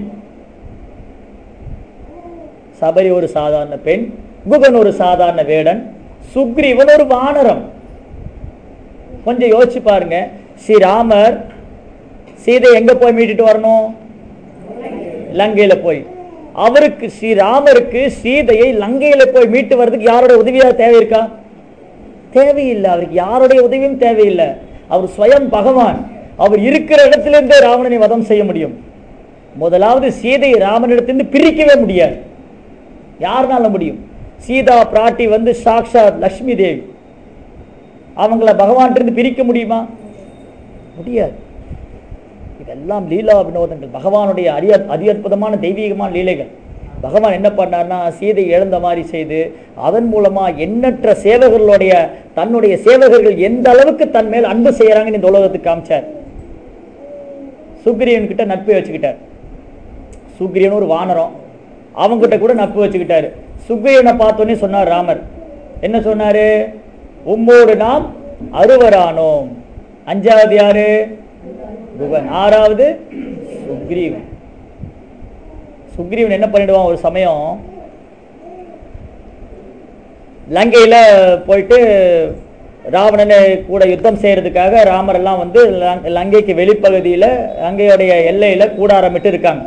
சபரி ஒரு சாதாரண பெண் குகன் ஒரு சாதாரண வேடன் சுக்ரீவன் ஒரு வானரம் கொஞ்சம் யோசிச்சு பாருங்க ஸ்ரீராமர் சீதை எங்க போய் மீட்டுட்டு வரணும் லங்கையில போய் அவருக்கு ஸ்ரீராமருக்கு சீதையை லங்கையில போய் மீட்டு வர்றதுக்கு யாரோட உதவியா தேவை இருக்கா தேவையில்லை அவருக்கு யாருடைய உதவியும் தேவையில்லை அவர் ஸ்வயம் பகவான் அவர் இருக்கிற இடத்திலிருந்தே ராவணனை வதம் செய்ய முடியும் முதலாவது சீதை ராமனிடத்திலிருந்து பிரிக்கவே முடியாது யாருனால முடியும் சீதா பிராட்டி வந்து சாக்ஷாத் லக்ஷ்மி தேவி அவங்கள பகவான் இருந்து பிரிக்க முடியுமா முடியாது இதெல்லாம் லீலா வினோதங்கள் பகவானுடைய அரிய அதி அற்புதமான தெய்வீகமான லீலைகள் பகவான் என்ன பண்ணார்னா சீதை இழந்த மாதிரி செய்து அதன் மூலமா எண்ணற்ற சேவகர்களுடைய தன்னுடைய சேவகர்கள் எந்த அளவுக்கு தன் மேல் அன்பு செய்யறாங்கன்னு இந்த உலகத்துக்கு காமிச்சார் சுக்ரீவன் கிட்ட நட்பு வச்சுக்கிட்டார் சுக்ரீவன் ஒரு வானரம் அவங்கிட்ட கூட நட்பு வச்சுக்கிட்டாரு சுக்ரீவனை பார்த்தோன்னே சொன்னார் ராமர் என்ன சொன்னாரு உம்மோடு நாம் அறுவரானோம் அஞ்சாவது யாரு குகன் ஆறாவது சுக்ரீவன் சுக்ரீவன் என்ன பண்ணிடுவான் ஒரு சமயம் லங்கையில போயிட்டு ராவணனை கூட யுத்தம் செய்யறதுக்காக ராமர் எல்லாம் வந்து லங்- லங்கைக்கு வெளிப்பகுதியில லங்கையுடைய எல்லையில கூடாரமிட்டு இருக்காங்க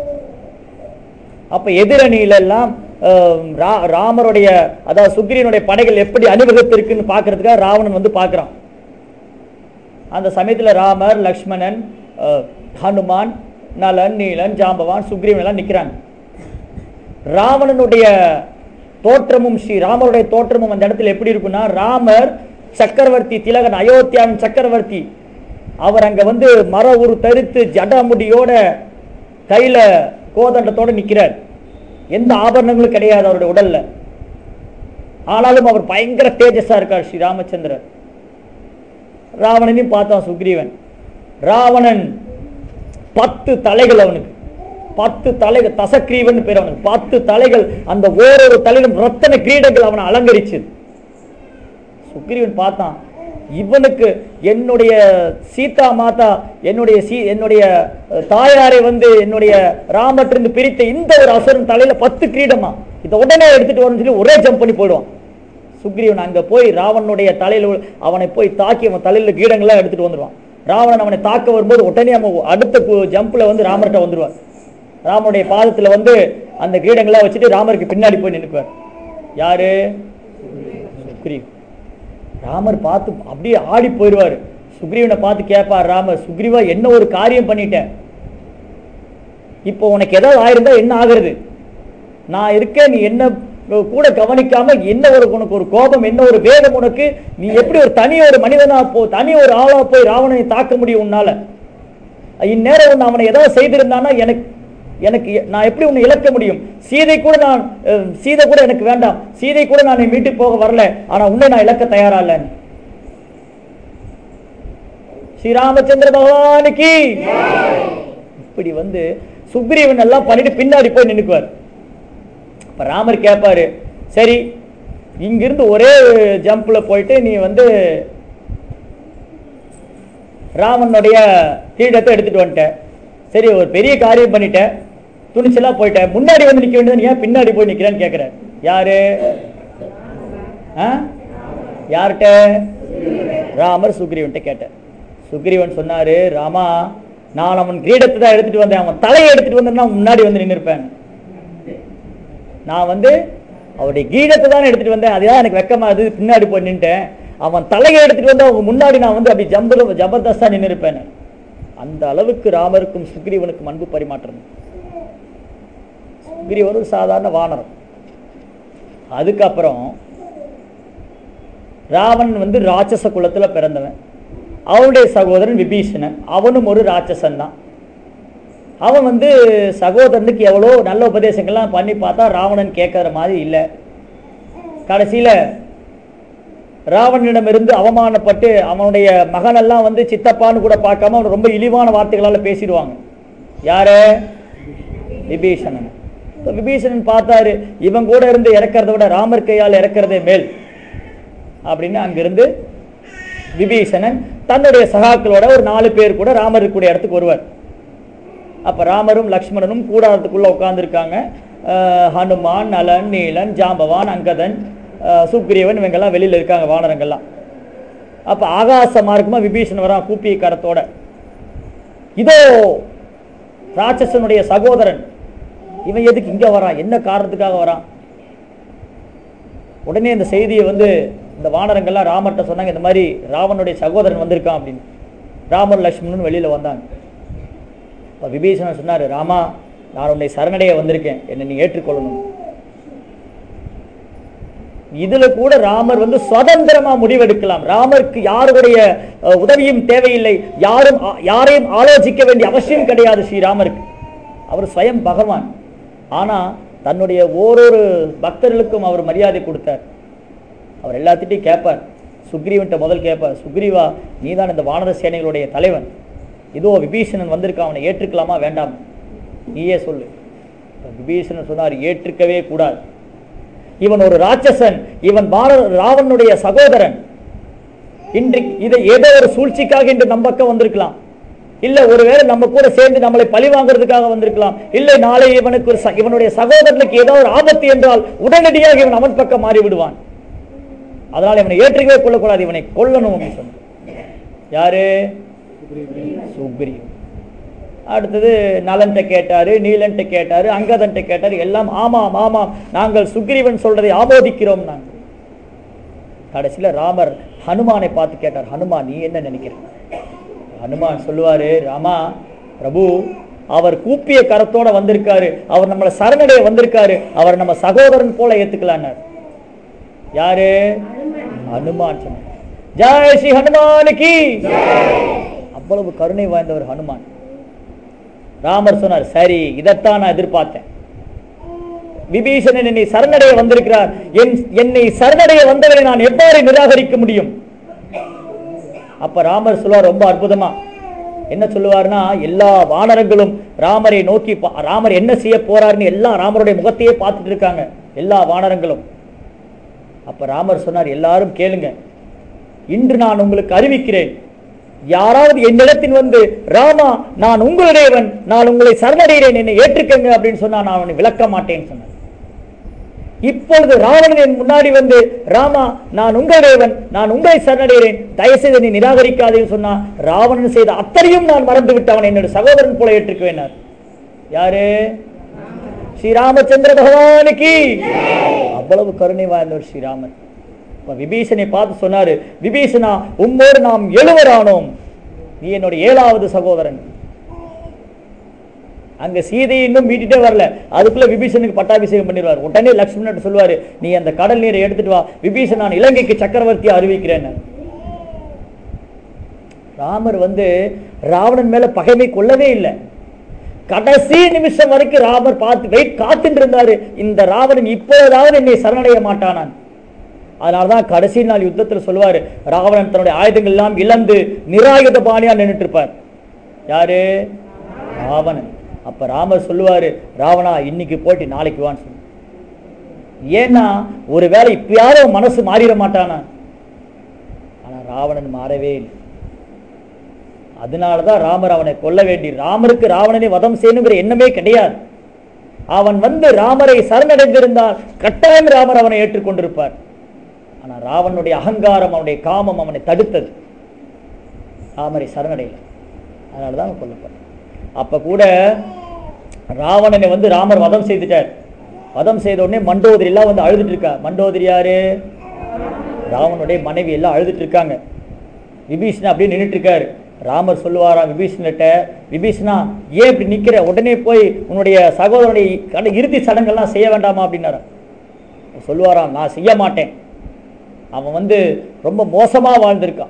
அப்ப எதிரணியில எல்லாம் அஹ், ரா- ராமருடைய அதாவது சுக்ரீவனுடைய படைகள் எப்படி அணிவகுத்திருக்குன்னு பார்க்கறதுக்காக ராவணன் வந்து பார்க்கறான் அந்த சமயத்துல ராமர் லக்ஷ்மணன் அஹ், ஹனுமான் நலன் நீலன் ஜாம்பவான் சுக்ரீவன் எல்லாம் நிக்கிறாங்க ராவணனுடைய தோற்றமும் ஸ்ரீ ராமருடைய தோற்றமும் அந்த இடத்துல எப்படி இருக்குன்னா ராமர் சக்கரவர்த்தி திலகன் அயோத்தியாவின் சக்கரவர்த்தி அவர் அங்க வந்து மர உரு தரித்து ஜடாமுடியோட கையில கோதண்டத்தோட நிக்கிறார் எந்த ஆபரணங்களும் கிடையாது அவருடைய உடல்ல ஆனாலும் அவர் பயங்கர தேஜஸா இருக்கார் ஸ்ரீ ராமச்சந்திரர் ராவணனையும் பார்த்தான் சுக்ரீவன் ராவணன் பத்து தலைகள் அவனுக்கு பத்து தலைகள் தசக்ரீவன் பேர் அவனுக்கு பத்து தலைகள் அந்த ஓரொரு தலையிலும் ரத்தன கிரீடங்கள் அவனை அலங்கரிச்சது சுக்ரீவன் பார்த்தான் இவனுக்கு என்னுடைய சீதா மாதா என்னுடைய சீ என்னுடைய அஹ், தாயாரை வந்து என்னுடைய ராமத்திலிருந்து பிரித்த இந்த ஒரு அசுரன் தலையில பத்து கிரீடமா இதை உடனே எடுத்துட்டு வரணும்னு சொல்லி ஒரே ஜம்ப் பண்ணி போயிடுவான் சுக்ரீவன் அங்க போய் ராவணனுடைய தலையில உள்ள- அவனை போய் தாக்கி அவன் தலையில கிரீடங்கள்லாம் எடுத்துட்டு வந்துடுவான் ராவணன் அவனை தாக்க வரும்போது உடனே அவன் அடுத்த கு- ஜம்ப்ல வந்து ராமர்கிட்ட வந்துடுவான் ராமனுடைய பாதத்துல வந்து அந்த கிரீடங்கள்லாம் வச்சுட்டு ராமருக்கு பின்னாடி போய் நின்னுக்குவார் யாரு சுக்ரீவ் ராமர் பார்த்து அப்படியே ஆடி போயிடுவாரு சுக்ரீவனை பார்த்து கேட்பார் ராமர் சுக்ரீவா என்ன ஒரு காரியம் பண்ணிட்டேன் இப்போ உனக்கு ஏதாவது ஆயிருந்தா என்ன ஆகுறது நான் இருக்கேன் நீ என்ன கூட கவனிக்காம என்ன ஒரு உனக்கு ஒரு கோபம் என்ன ஒரு வேகம் உனக்கு நீ எப்படி ஒரு தனி ஒரு மனிதனா போ தனி ஒரு ஆளா போய் ராவணனை தாக்க முடியும் உன்னால இந்நேரம் ஒன்று அவனை ஏதாவது செய்திருந்தானா எனக்கு எனக்கு எ- நான் எப்படி உன்னை இழக்க முடியும் சீதை கூட நான் அஹ், சீதை கூட எனக்கு வேண்டாம் சீதை கூட நான் மீட்டு போக வரல ஆனா உன்னை நான் இழக்க தயாரா இல்லைன்னு ஸ்ரீராமச்சந்திர பகவானுக்கு இப்படி வந்து சுக்ரீவன் எல்லாம் பண்ணிட்டு பின்னாடி போய் நின்னுக்குவார் அப்ப ராமர் கேட்பாரு சரி இங்கிருந்து ஒரே ஜம்ப்ல போயிட்டு நீ வந்து ராமனுடைய கிரீடத்தை எடுத்துட்டு வந்துட்ட சரி ஒரு பெரிய காரியம் பண்ணிட்ட துணிச்சலா போயிட்ட முன்னாடி வந்து நிக்க வேண்டியது ஏன் பின்னாடி போய் நிக்கிறேன்னு கேக்குற யாரு ஆ? யார்கிட்ட ராமர் சுக்ரீவன்ட்ட கேட்டார் சுக்ரீவன் சொன்னாரு ராமா நான் அவன் கிரீடத்தை தான் எடுத்துட்டு வந்தேன் அவன் தலையை எடுத்துட்டு வந்தேன்னா முன்னாடி வந்து நின்னுருப்பேன் நான் வந்து அவருடைய கீதத்தை தான் எடுத்துட்டு வந்தேன் அதுதான் எனக்கு வெக்கமா அது பின்னாடி போய் நின்ட்டேன் அவன் தலையை எடுத்துட்டு வந்து அவங்க முன்னாடி நான் வந்து அப்படி ஜம்பு ஜபர்தஸ்தா நின்று இருப்பேன் அந்த அளவுக்கு ராமருக்கும் சுக்ரீவனுக்கும் அன்பு பரிமாற்றம் சுக்ரீவன் ஒரு சாதாரண வானரம் அதுக்கப்புறம் ராவணன் வந்து ராட்சச குலத்துல பிறந்தவன் அவனுடைய சகோதரன் விபீஷணன் அவனும் ஒரு ராட்சசன் தான் அவன் வந்து சகோதரனுக்கு எவ்வளோ நல்ல உபதேசங்கள்லாம் பண்ணி பார்த்தா ராவணன் கேட்கற மாதிரி இல்லை கடைசியில ராவணனிடமிருந்து அவமானப்பட்டு அவனுடைய மகனெல்லாம் வந்து சித்தப்பான்னு கூட பார்க்காம அவன் ரொம்ப இழிவான வார்த்தைகளால பேசிடுவாங்க யாரு விபீஷணன் இப்ப விபீஷணன் பார்த்தாரு இவன் கூட இருந்து இறக்கிறத விட ராமர் கையால் இறக்கிறதே மேல் அப்படின்னு அங்கிருந்து விபீஷணன் தன்னுடைய சகாக்களோட ஒரு நாலு பேர் கூட ராமர் இருக்கக்கூடிய இடத்துக்கு வருவார் அப்ப ராமரும் லக்ஷ்மணனும் கூடாரத்துக்குள்ள உட்கார்ந்துருக்காங்க ஹனுமான் நலன் நீலன் ஜாம்பவான் அங்கதன் அஹ், சுக்ரீவன் இவங்கெல்லாம் வெளியில இருக்காங்க வானரங்கள்லாம் அப்ப ஆகாச மார்க்கமா விபீஷணன் வரான் கூப்பிய கரத்தோட இதோ ராட்சசனுடைய சகோதரன் இவன் எதுக்கு இங்க வரான் என்ன காரணத்துக்காக வரான் உடனே இந்த செய்தியை வந்து இந்த வானரங்கள்லாம் ராமர்கிட்ட சொன்னாங்க இந்த மாதிரி ராவனுடைய சகோதரன் வந்திருக்கான் அப்படின்னு ராமர் லக்ஷ்மணன் வெளியில வந்தாங்க அப்ப விபீஷணன் சொன்னாரு ராமா நான் உன்னை சரணடைய வந்திருக்கேன் என்னை நீ ஏற்றுக்கொள்ளணும் இதுல கூட ராமர் வந்து சுதந்திரமா முடிவெடுக்கலாம் ராமருக்கு யாருடைய அஹ், உதவியும் தேவையில்லை யாரும் ஆ- யாரையும் ஆலோசிக்க வேண்டிய அவசியம் கிடையாது ஸ்ரீராமருக்கு அவர் ஸ்வயம் பகவான் ஆனா தன்னுடைய ஓரொரு பக்தர்களுக்கும் அவர் மரியாதை கொடுத்தார் அவர் எல்லாத்திட்டையும் கேட்பார் சுக்ரீவன்ட்ட முதல் கேட்பார் சுக்ரீவா நீதான் இந்த வானர சேனைகளுடைய தலைவன் இதோ விபீஷணன் வந்திருக்கான் அவனை ஏற்றுக்கலாமா வேண்டாம் நீயே சொல்லு இப்ப விபீஷணன் சொன்னார் ஏற்றுக்கவே கூடாது இவன் ஒரு ராட்சசன் இவன் பார ராவனுடைய சகோதரன் இன்றைக்கு இதை ஏதோ ஒரு சூழ்ச்சிக்காக இன்று நம்ம பக்கம் வந்திருக்கலாம் இல்ல ஒருவேளை நம்ம கூட சேர்ந்து நம்மளை பழி வாங்குறதுக்காக வந்திருக்கலாம் இல்லை நாளை இவனுக்கு ஒரு ச- இவனுடைய சகோதரனுக்கு ஏதோ ஒரு ஆபத்து என்றால் உடனடியாக இவன் அவன் பக்கம் மாறி விடுவான் அதனால் இவனை ஏற்றுக்கவே கொள்ளக்கூடாது இவனை கொல்லணும் அப்படின்னு சொன்னான் யாரு சுக்ரீவன் அடுத்தது நலன்ட்ட கேட்டாரு நீலன்ட்ட கேட்டாரு அங்கதன்ட்ட கேட்டாரு எல்லாம் ஆமாம் ஆமாம் நாங்கள் சுக்ரீவன் சொல்றதை ஆமோதிக்கிறோம் நாங்கள் கடைசியில ராமர் ஹனுமானை பார்த்து கேட்டார் ஹனுமான் நீ என்ன நினைக்கிற ஹனுமான் சொல்லுவாரு ராமா பிரபு அவர் கூப்பிய கரத்தோட வந்திருக்காரு அவர் நம்மளை சரணடைய வந்திருக்காரு அவர் நம்ம சகோதரன் போல ஏத்துக்கலான்னார் யாரு ஹனுமான் சொன்னார் ஜெய் ஸ்ரீ ஹனுமானுக்கு அவ்வளவு கருணை வாய்ந்தவர் ஹனுமான் ராமர் சொன்னார் சரி இதைத்தான் நான் எதிர்பார்த்தேன் விபீஷணன் என்னை சரணடைய வந்திருக்கிறார் என் என்னை சரணடைய வந்தவரை நான் எவ்வாறு நிராகரிக்க முடியும் அப்ப ராமர் சொல்லுவார் ரொம்ப அற்புதமா என்ன சொல்லுவார்னா எல்லா வானரங்களும் ராமரை நோக்கி பா- ராமர் என்ன செய்ய போறாருன்னு எல்லாம் ராமருடைய முகத்தையே பார்த்துட்டு இருக்காங்க எல்லா வானரங்களும் அப்ப ராமர் சொன்னார் எல்லாரும் கேளுங்க இன்று நான் உங்களுக்கு அறிவிக்கிறேன் யாராவது என்னிடத்தில் வந்து ராமா நான் உங்களுடையவன் நான் உங்களை சரணடைகிறேன் என்னை ஏற்றுக்கங்க அப்படின்னு சொன்னா நான் அவனை விளக்க மாட்டேன்னு சொன்னேன் இப்பொழுது ராவணன் என் முன்னாடி வந்து ராமா நான் உங்களுடையவன் நான் உங்களை சரணடைகிறேன் தயவுசெய்து என்னை நிராகரிக்காதேன்னு சொன்னா ராவணன் செய்த அத்தனையும் நான் மறந்து விட்டு அவனை என்னோட சகோதரன் போல ஏற்றுக்குவேனார் யாரு ஸ்ரீராமச்சந்திர பகவானுக்கு அவ்வளவு கருணை வாய்ந்தவர் ஸ்ரீராமன் இப்ப விபீஷனை பார்த்து சொன்னாரு விபீஷணா உம்மோடு நாம் எழுவரானோம் நீ என்னுடைய ஏழாவது சகோதரன் அங்க சீதையை இன்னும் மீட்டுட்டே வரல அதுக்குள்ள விபீஷனுக்கு பட்டாபிஷேகம் பண்ணிடுவார் உடனே லக்ஷ்மணன் சொல்லுவாரு நீ அந்த கடல் நீரை எடுத்துட்டு வா விபீஷன் நான் இலங்கைக்கு சக்கரவர்த்தி அறிவிக்கிறேன் ராமர் வந்து ராவணன் மேல பகைமை கொள்ளவே இல்லை கடைசி நிமிஷம் வரைக்கும் ராமர் பார்த்து வெயிட் காத்துட்டு இருந்தாரு இந்த ராவணன் இப்போதாவது என்னை சரணடைய மாட்டானான் அதனாலதான் கடைசி நாள் யுத்தத்துல சொல்லுவாரு ராவணன் தன்னுடைய ஆயுதங்கள் எல்லாம் இழந்து நிராயுத பாணியா நின்றுட்டு இருப்பார் யாரு ராவணன் அப்ப ராமர் சொல்லுவாரு ராவணா இன்னைக்கு போட்டி நாளைக்கு வான்னு சொல்லு ஏன்னா ஒருவேளை இப்பயாவது அவன் மனசு மாறிட மாட்டானா ஆனா ராவணன் மாறவே இல்லை அதனாலதான் ராமர் அவனை கொல்ல வேண்டி ராமருக்கு ராவணனை வதம் செய்யணுங்கிற எண்ணமே கிடையாது அவன் வந்து ராமரை சரணடைந்திருந்தால் கட்டாயம் ராமர் அவனை ஏற்றுக்கொண்டிருப்பார் ஆனா ராவனுடைய அகங்காரம் அவனுடைய காமம் அவனை தடுத்தது ராமரை சரணடையல அதனாலதான் அவன் கொல்லப்பட்டான் அப்ப கூட ராவணனை வந்து ராமர் வதம் செய்துட்டார் வதம் செய்த உடனே மண்டோதரி எல்லாம் வந்து அழுதுட்டு இருக்கா மண்டோதரி யாரு ராவனுடைய மனைவி எல்லாம் அழுதுட்டு இருக்காங்க விபீஷணன் அப்படியே நின்றுட்டு இருக்காரு ராமர் சொல்லுவாராம் விபீஷணர்கிட்ட விபீஷணா ஏன் இப்படி நிக்கிற உடனே போய் உன்னுடைய சகோதரனுடைய கடை இறுதி சடங்கெல்லாம் செய்ய வேண்டாமா அப்படின்னாரா சொல்லுவாராம் நான் செய்ய மாட்டேன் அவன் வந்து ரொம்ப மோசமா வாழ்ந்திருக்கான்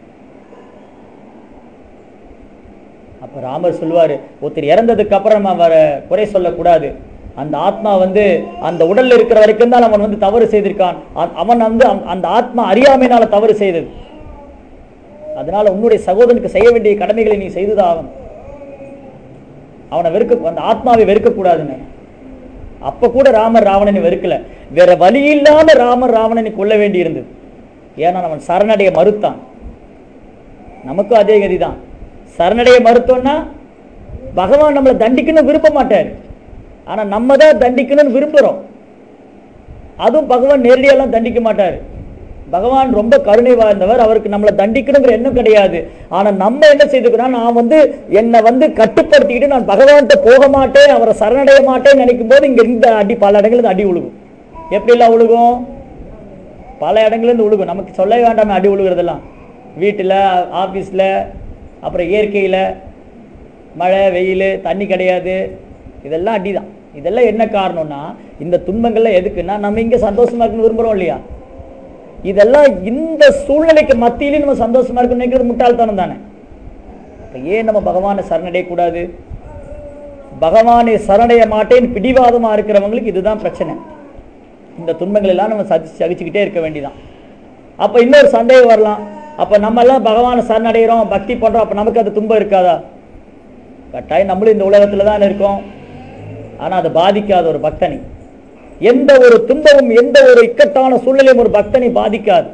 அப்ப ராமர் சொல்லுவாரு ஒருத்தர் இறந்ததுக்கு அப்புறம் நம்ம அவரை குறை சொல்லக்கூடாது அந்த ஆத்மா வந்து அந்த உடல்ல இருக்கிற வரைக்கும் தான் அவன் வந்து தவறு செய்திருக்கான் அ- அவன் வந்து அந்த- அந்த ஆத்மா அறியாமையினால தவறு செய்தது அதனால உன்னுடைய சகோதரனுக்கு செய்ய வேண்டிய கடமைகளை நீ செய்துதான் ஆகணும் அவனை வெறுக்க அந்த ஆத்மாவை வெறுக்கக்கூடாதுன்னு அப்ப கூட ராமர் ராவணனை வெறுக்கல வேற வழி இல்லாம ராமர் ராவணனை கொல்ல வேண்டி இருந்தது ஏன்னா அவன் சரணடைய மறுத்தான் நமக்கும் அதே கதிதான் சரணடைய மறுத்தோம்னா பகவான் நம்மளை தண்டிக்கணும்னு விரும்ப மாட்டார் ஆனா நம்ம தான் தண்டிக்கணும்னு விரும்புறோம் அதுவும் பகவான் நேரடியெல்லாம் தண்டிக்க மாட்டார் பகவான் ரொம்ப கருணை வாழ்ந்தவர் அவருக்கு நம்மளை தண்டிக்கணுங்கிற எண்ணம் கிடையாது ஆனா நம்ம என்ன செய்துக்கிறோம் நான் வந்து என்னை வந்து கட்டுப்படுத்திக்கிட்டு நான் பகவான்கிட்ட போக மாட்டேன் அவரை சரணடைய மாட்டேன்னு நினைக்கும் போது இங்க இந்த அடி பல இடங்கள்ல இந்த அடி உழுகும் எப்படி எல்லாம் உழுகும் பல இடங்கள்ல இருந்து உழுகும் நமக்கு சொல்ல வேண்டாமே அடி உழுகிறதெல்லாம் வீட்டில் ஆஃபீஸில் அப்புறம் இயற்கையில் மழை வெயில் தண்ணி கிடையாது இதெல்லாம் அடி தான் இதெல்லாம் என்ன காரணம்னா இந்த துன்பங்கள்லாம் எதுக்குன்னா நம்ம இங்கே சந்தோஷமா இருக்கணும்னு விரும்புகிறோம் இல்லையா இதெல்லாம் இந்த சூழ்நிலைக்கு மத்தியிலும் நம்ம சந்தோஷமா இருக்கணும்னு நினைக்கிறது முட்டாள்தனம் தானே இப்போ ஏன் நம்ம பகவானை சரணடையக்கூடாது பகவானை சரணடைய மாட்டேன்னு பிடிவாதமா இருக்கிறவங்களுக்கு இதுதான் பிரச்சனை இந்த துன்பங்கள் எல்லாம் நம்ம சதி சகிச்சுக்கிட்டே இருக்க வேண்டியதான் அப்ப இன்னொரு சந்தேகம் வரலாம் அப்ப நம்ம எல்லாம் பகவானை சரணடைகிறோம் பக்தி பண்றோம் அப்ப நமக்கு அது துன்பம் இருக்காதா கட்டாயம் நம்மளும் இந்த உலகத்துல தான் இருக்கோம் ஆனா அது பாதிக்காத ஒரு பக்தனை எந்த ஒரு துன்பமும் எந்த ஒரு இக்கட்டான சூழ்நிலையும் ஒரு பக்தனை பாதிக்காது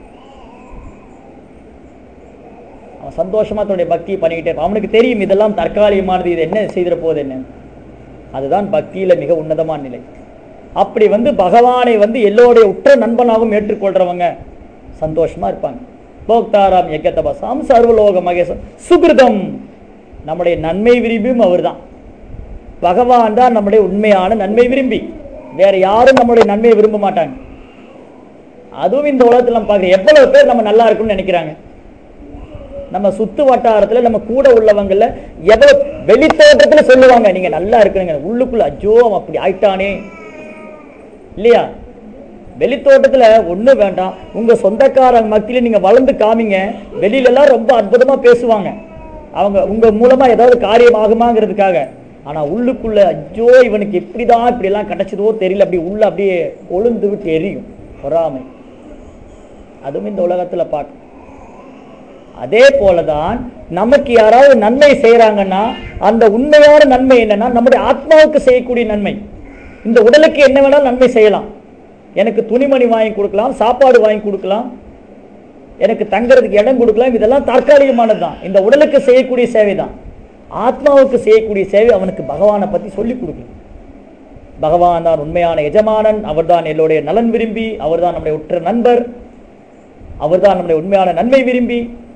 அவன் சந்தோஷமா தன்னுடைய பக்தியை பண்ணிக்கிட்டே இருப்பான் அவனுக்கு தெரியும் இதெல்லாம் தற்காலிகமானது இது என்ன செய்திட போகுது என்ன அதுதான் பக்தியில மிக உன்னதமான நிலை அப்படி வந்து பகவானை வந்து எல்லோருடைய உற்ற நண்பனாகவும் ஏற்றுக்கொள்றவங்க சந்தோஷமா இருப்பாங்க போக்தாராம் யக்கத்தபசாம் சர்வலோக மகேசம் சுகிருதம் நம்முடைய நன்மை விரும்பியும் அவர்தான் பகவான் தான் நம்முடைய உண்மையான நன்மை விரும்பி வேற யாரும் நம்மளுடைய நன்மையை விரும்ப மாட்டாங்க அதுவும் இந்த உலகத்துல நம்ம பார்க்குறோம் எவ்வளவு பேர் நம்ம நல்லா இருக்கும்னு நினைக்கிறாங்க நம்ம சுத்து வட்டாரத்துல நம்ம கூட உள்ளவங்கள எவ்வளவு வெளித்தோட்டத்துல சொல்லுவாங்க நீங்க நல்லா இருக்குங்க உள்ளுக்குள்ள அஜோ அவன் அப்படி ஆயிட்டானே இல்லையா வெளித்தோட்டத்துல ஒண்ணு வேண்டாம் உங்க சொந்தக்காரங்க மத்தியில நீங்க வளர்ந்து காமிங்க வெளியில எல்லாம் ரொம்ப அற்புதமா பேசுவாங்க அவங்க உங்க மூலமா ஏதாவது காரியம் ஆகுமாங்கிறதுக்காக ஆனா உள்ளுக்குள்ள அஜோ இவனுக்கு எப்படிதான் இப்படி எல்லாம் கிடைச்சதோ தெரியல அப்படி உள்ள அப்படியே கொழுந்து விட்டு எரியும் பொறாமை அதுவும் இந்த உலகத்துல பார்க்க அதே போலதான் நமக்கு யாராவது நன்மை செய்யறாங்கன்னா அந்த உண்மையான நன்மை என்னன்னா நம்முடைய ஆத்மாவுக்கு செய்யக்கூடிய நன்மை இந்த உடலுக்கு என்ன வேணாலும் நன்மை செய்யலாம் எனக்கு துணிமணி வாங்கி கொடுக்கலாம் சாப்பாடு வாங்கி கொடுக்கலாம் எனக்கு தங்கறதுக்கு இடம் கொடுக்கலாம் இதெல்லாம் தற்காலிகமானது தான் இந்த உடலுக்கு செய்யக்கூடிய சேவை தான் ஆத்மாவுக்கு செய்யக்கூடிய சேவை அவனுக்கு பகவானை பத்தி சொல்லி கொடுக்கணும் பகவான் தான் உண்மையான எஜமானன் அவர்தான் எல்லோருடைய நலன் விரும்பி அவர்தான் நம்முடைய உற்ற நண்பர் அவர்தான் நம்முடைய உண்மையான நன்மை விரும்பி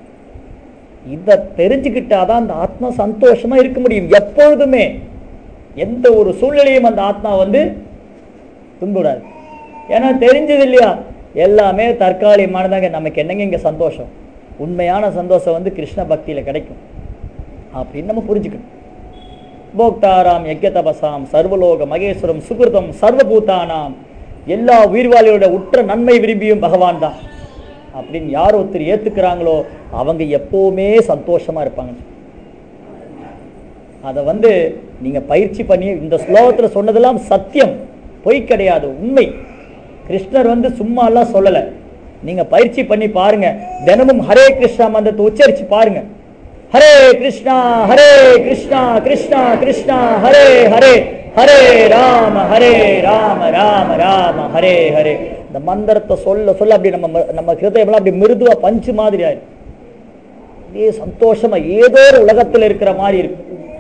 இதை தெரிஞ்சுக்கிட்டாதான் அந்த ஆத்மா சந்தோஷமா இருக்க முடியும் எப்பொழுதுமே எந்த ஒரு சூழ்நிலையும் அந்த ஆத்மா வந்து துன்புடாது ஏன்னா தெரிஞ்சது இல்லையா எல்லாமே தற்காலிகமானதாங்க நமக்கு என்னங்க இங்க சந்தோஷம் உண்மையான சந்தோஷம் வந்து கிருஷ்ண பக்தியில கிடைக்கும் அப்படின்னு நம்ம புரிஞ்சுக்கணும் போக்தாராம் யஜ்யதபசாம் சர்வலோக மகேஸ்வரம் சுகிருதம் சர்வபூதானாம் எல்லா உயிர்வாளியோட உற்ற நன்மை விரும்பியும் பகவான் தான் அப்படின்னு யார் ஒருத்தர் ஏத்துக்கிறாங்களோ அவங்க எப்பவுமே சந்தோஷமா இருப்பாங்க அதை வந்து நீங்க பயிற்சி பண்ணி இந்த ஸ்லோகத்துல சொன்னதெல்லாம் சத்தியம் பொய் கிடையாது உண்மை கிருஷ்ணர் வந்து சும்மா எல்லாம் சொல்லல நீங்க பயிற்சி பண்ணி பாருங்க தினமும் ஹரே கிருஷ்ணா மந்திரத்தை உச்சரிச்சு பாருங்க ஹரே கிருஷ்ணா ஹரே கிருஷ்ணா கிருஷ்ணா கிருஷ்ணா ஹரே ஹரே ஹரே ராம ஹரே ராம ராம ராம ஹரே ஹரே இந்த மந்திரத்தை சொல்ல சொல்ல அப்படி நம்ம ம- நம்ம ஹிருதயம்லாம் அப்படி மிருதுவா பஞ்சு மாதிரி ஆயிடும் அப்படியே சந்தோஷமா ஏதோ ஒரு உலகத்துல இருக்கிற மாதிரி இருக்கு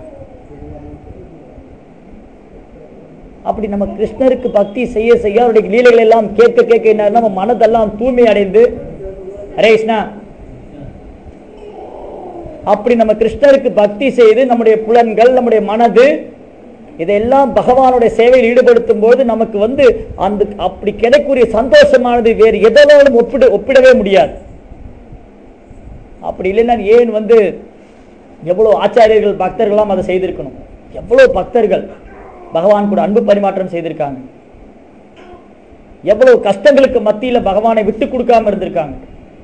அப்படி நம்ம கிருஷ்ணருக்கு பக்தி செய்ய செய்ய அவருடைய லீலைகள் எல்லாம் கேட்க கேட்க என்ன நம்ம மனதெல்லாம் தூய்மை அடைந்து ஹரே கிருஷ்ணா அப்படி நம்ம கிருஷ்ணருக்கு பக்தி செய்து நம்முடைய புலன்கள் நம்முடைய மனது இதையெல்லாம் பகவானுடைய சேவையில் ஈடுபடுத்தும் போது நமக்கு வந்து அந்த அப்படி கிடைக்கக்கூடிய சந்தோஷமானது வேறு எதனாலும் ஒப்பிட ஒப்பிடவே முடியாது அப்படி இல்லைன்னா ஏன் வந்து எவ்வளவு ஆச்சாரியர்கள் பக்தர்கள்லாம் அதை செய்திருக்கணும் எவ்வளவு பக்தர்கள் பகவான் கூட அன்பு பரிமாற்றம் செய்திருக்காங்க எவ்வளவு கஷ்டங்களுக்கு மத்தியில பகவானை விட்டு கொடுக்காம இருந்திருக்காங்க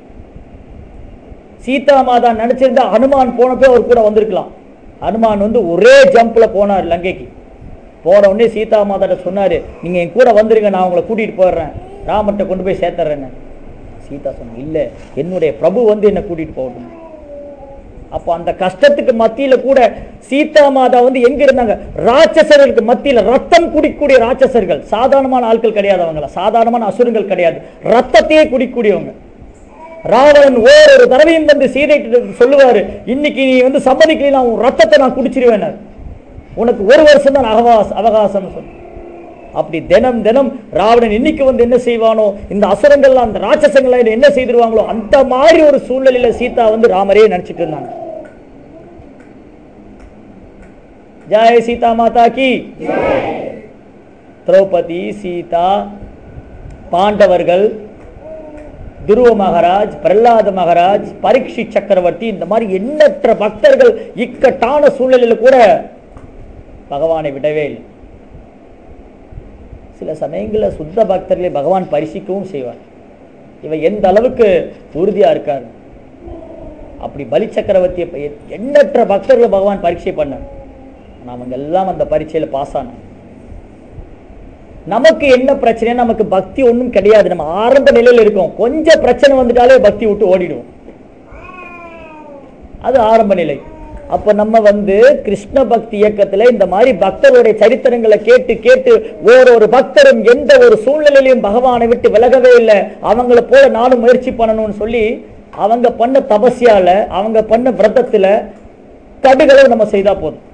சீதா மாதா நினைச்சிருந்தா ஹனுமான் போனப்போ அவர் கூட வந்திருக்கலாம் ஹனுமான் வந்து ஒரே ஜம்ப்ல போனார் லங்கைக்கு போன உடனே சீதா மாதாட்ட சொன்னாரு நீங்க என் கூட வந்துருங்க நான் உங்களை கூட்டிட்டு போயிடுறேன் ராமர்கிட்ட கொண்டு போய் சேர்த்துறேன்னு சீதா சொன்னாங்க இல்ல என்னுடைய பிரபு வந்து என்னை கூட்டிட்டு போகட்டும் அப்போ அந்த கஷ்டத்துக்கு மத்தியில கூட சீதா மாதா வந்து எங்க இருந்தாங்க ராட்சசர்களுக்கு மத்தியில ரத்தம் குடிக்கக்கூடிய ராட்சசர்கள் சாதாரணமான ஆட்கள் கிடையாது அவங்கள சாதாரணமான அசுரங்கள் கிடையாது ரத்தத்தையே குடிக்கக்கூடியவங்க ராவணன் ஓரொரு தடவையும் வந்து சீதை சொல்லுவாரு இன்னைக்கு நீ வந்து சம்மதிக்கலாம் உன் ரத்தத்தை நான் குடிச்சிருவேன் உனக்கு ஒரு வருஷம் தான் அவகாச அவகாசம் சொல்லு அப்படி தினம் தினம் ராவணன் இன்னைக்கு வந்து என்ன செய்வானோ இந்த அசுரங்கள்லாம் அந்த ராட்சசங்கள்லாம் என்ன செய்திருவாங்களோ அந்த மாதிரி ஒரு சூழ்நிலையில சீதா வந்து ராமரே நினைச்சிட்டு இருந்தாங்க ஜெய் சீதா மாதா கி திரௌபதி சீதா பாண்டவர்கள் துருவ மகாராஜ் பிரகலாத மகாராஜ் பரீட்சி சக்கரவர்த்தி இந்த மாதிரி எண்ணற்ற பக்தர்கள் இக்கட்டான சூழ்நிலையில கூட பகவானை விடவே இல்லை சில சமயங்களில் சுத்த பக்தர்களை பகவான் பரிசிக்கவும் செய்வார் இவன் எந்த அளவுக்கு உறுதியா இருக்கார் அப்படி பலி சக்கரவர்த்தியை ப- எண்ணற்ற பக்தர்களை பகவான் பரீட்சை பண்ணார் ஆனா அவங்க எல்லாம் அந்த பரீட்சையில பாஸ் ஆனாங்க நமக்கு என்ன பிரச்சனை நமக்கு பக்தி ஒண்ணும் கிடையாது நம்ம ஆரம்ப நிலையில இருக்கோம் கொஞ்சம் பிரச்சனை வந்துட்டாலே பக்தி விட்டு ஓடிடுவோம் அது ஆரம்ப நிலை அப்ப நம்ம வந்து கிருஷ்ண பக்தி இயக்கத்துல இந்த மாதிரி பக்தருடைய சரித்திரங்களை கேட்டு கேட்டு ஓரொரு பக்தரும் எந்த ஒரு சூழ்நிலையிலும் பகவானை விட்டு விலகவே இல்லை அவங்கள போல நானும் முயற்சி பண்ணணும்னு சொல்லி அவங்க பண்ண தபஸ்யால அவங்க பண்ண விரதத்துல கடுகளை நம்ம செய்தா போதும்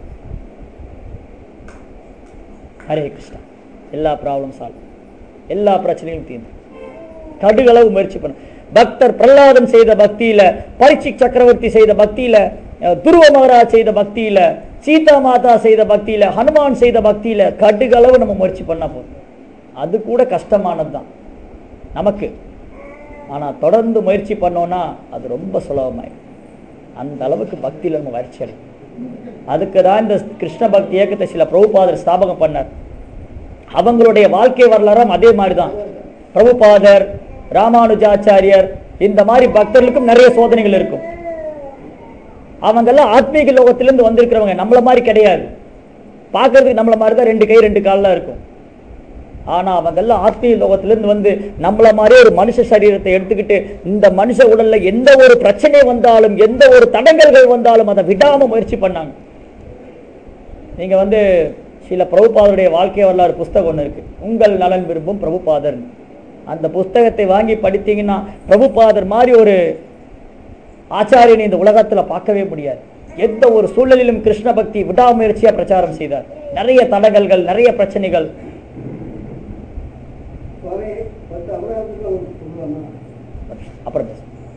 ஹரே கிருஷ்ணா எல்லா ப்ராப்ளம் சால்வ் எல்லா பிரச்சனையும் தீர்ந்து கடுகளவு முயற்சி பண்ண பக்தர் பிரகலாதன் செய்த பக்தியில பரீட்சி சக்கரவர்த்தி செய்த பக்தியில அஹ், துருவ மகாராஜ் செய்த பக்தியில சீதா மாதா செய்த பக்தியில ஹனுமான் செய்த பக்தியில கடுகளவு நம்ம முயற்சி பண்ணா போதும் அது கூட கஷ்டமானது தான் நமக்கு ஆனா தொடர்ந்து முயற்சி பண்ணோம்னா அது ரொம்ப சுலபமாயிடும் அந்த அளவுக்கு பக்தியில நம்ம வளர்ச்சி அடையும் அதுக்கு தான் இந்த கிருஷ்ண பக்தி இயக்கத்தை சில பிரபுபாதர் ஸ்தாபகம் பண்ணார் அவங்களுடைய வாழ்க்கை வரலாறும் அதே மாதிரி தான் பிரபுபாதர் ராமானுஜாச்சாரியர் இந்த மாதிரி பக்தர்களுக்கும் நிறைய சோதனைகள் இருக்கும் அவங்கெல்லாம் ஆத்மீக லோகத்திலிருந்து வந்திருக்கிறவங்க நம்மள மாதிரி கிடையாது பார்க்கறதுக்கு நம்மள மாதிரி தான் ரெண்டு கை ரெண்டு கால்லாம் இருக்கும் ஆனா அவங்கெல்லாம் ஆத்மீக லோகத்திலிருந்து வந்து நம்மள மாதிரி ஒரு மனுஷ சரீரத்தை எடுத்துக்கிட்டு இந்த மனுஷ உடல்ல எந்த ஒரு பிரச்சனை வந்தாலும் எந்த ஒரு தடங்கல்கள் வந்தாலும் அதை விடாம முயற்சி பண்ணாங்க நீங்க வந்து சில பிரபுபாதருடைய வாழ்க்கை வரலாறு புஸ்தகம் ஒன்று இருக்கு உங்கள் நலன் விரும்பும் பிரபுபாதர் அந்த புஸ்தகத்தை வாங்கி படித்தீங்கன்னா பிரபுபாதர் மாதிரி ஒரு ஆச்சாரியனை இந்த உலகத்துல பார்க்கவே முடியாது எந்த ஒரு சூழலிலும் கிருஷ்ண பக்தி விடாமுயற்சியா பிரச்சாரம் செய்தார் நிறைய தடங்கல்கள் நிறைய பிரச்சனைகள் சுவாமி பத்து அபராதத்தில் ஒரு சொல்லலாமா அப்புறம்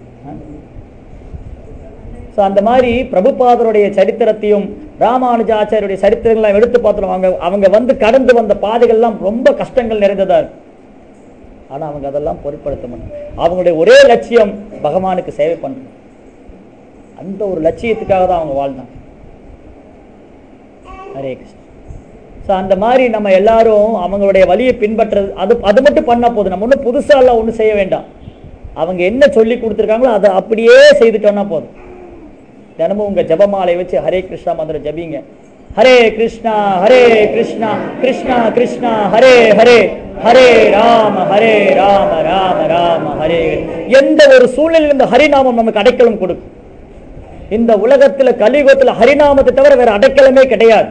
ஸோ அந்த மாதிரி பிரபுபாதருடைய சரித்திரத்தையும் ராமானுஜாச்சாரியுடைய சரித்திரங்கள்லாம் எடுத்து பார்த்தோம் அவங்க அவங்க வந்து கடந்து வந்த பாதைகள்லாம் ரொம்ப கஷ்டங்கள் நிறைந்ததா இருக்கு ஆனா அவங்க அதெல்லாம் பொருட்படுத்த மாட்டாங்க அவங்களுடைய ஒரே லட்சியம் பகவானுக்கு சேவை பண்ணணும் அந்த ஒரு லட்சியத்துக்காக தான் அவங்க வாழ்ந்தாங்க ஹரே கிருஷ்ணா ஸோ அந்த மாதிரி நம்ம எல்லாரும் அவங்களுடைய வழியை பின்பற்றுறது அது அது மட்டும் பண்ணா போதும் நம்ம ஒன்றும் புதுசாலாம் ஒன்றும் செய்ய வேண்டாம் அவங்க என்ன சொல்லி கொடுத்துருக்காங்களோ அதை அப்படியே செய்துட்டோம்னா போதும் தினமும் உங்க ஜெபமாலை வச்சு ஹரே கிருஷ்ணா மந்திரம் ஜபிங்க ஹரே கிருஷ்ணா ஹரே கிருஷ்ணா கிருஷ்ணா கிருஷ்ணா ஹரே ஹரே ஹரே ராம ஹரே ராம ராம ராம ஹரே ஹரே. எந்த ஒரு சூழ்நிலையில் இந்த ஹரிநாமம் நமக்கு அடைக்கலம் கொடுக்கும் இந்த உலகத்துல கலியுகத்துல ஹரிநாமத்தை தவிர வேற அடைக்கலமே கிடையாது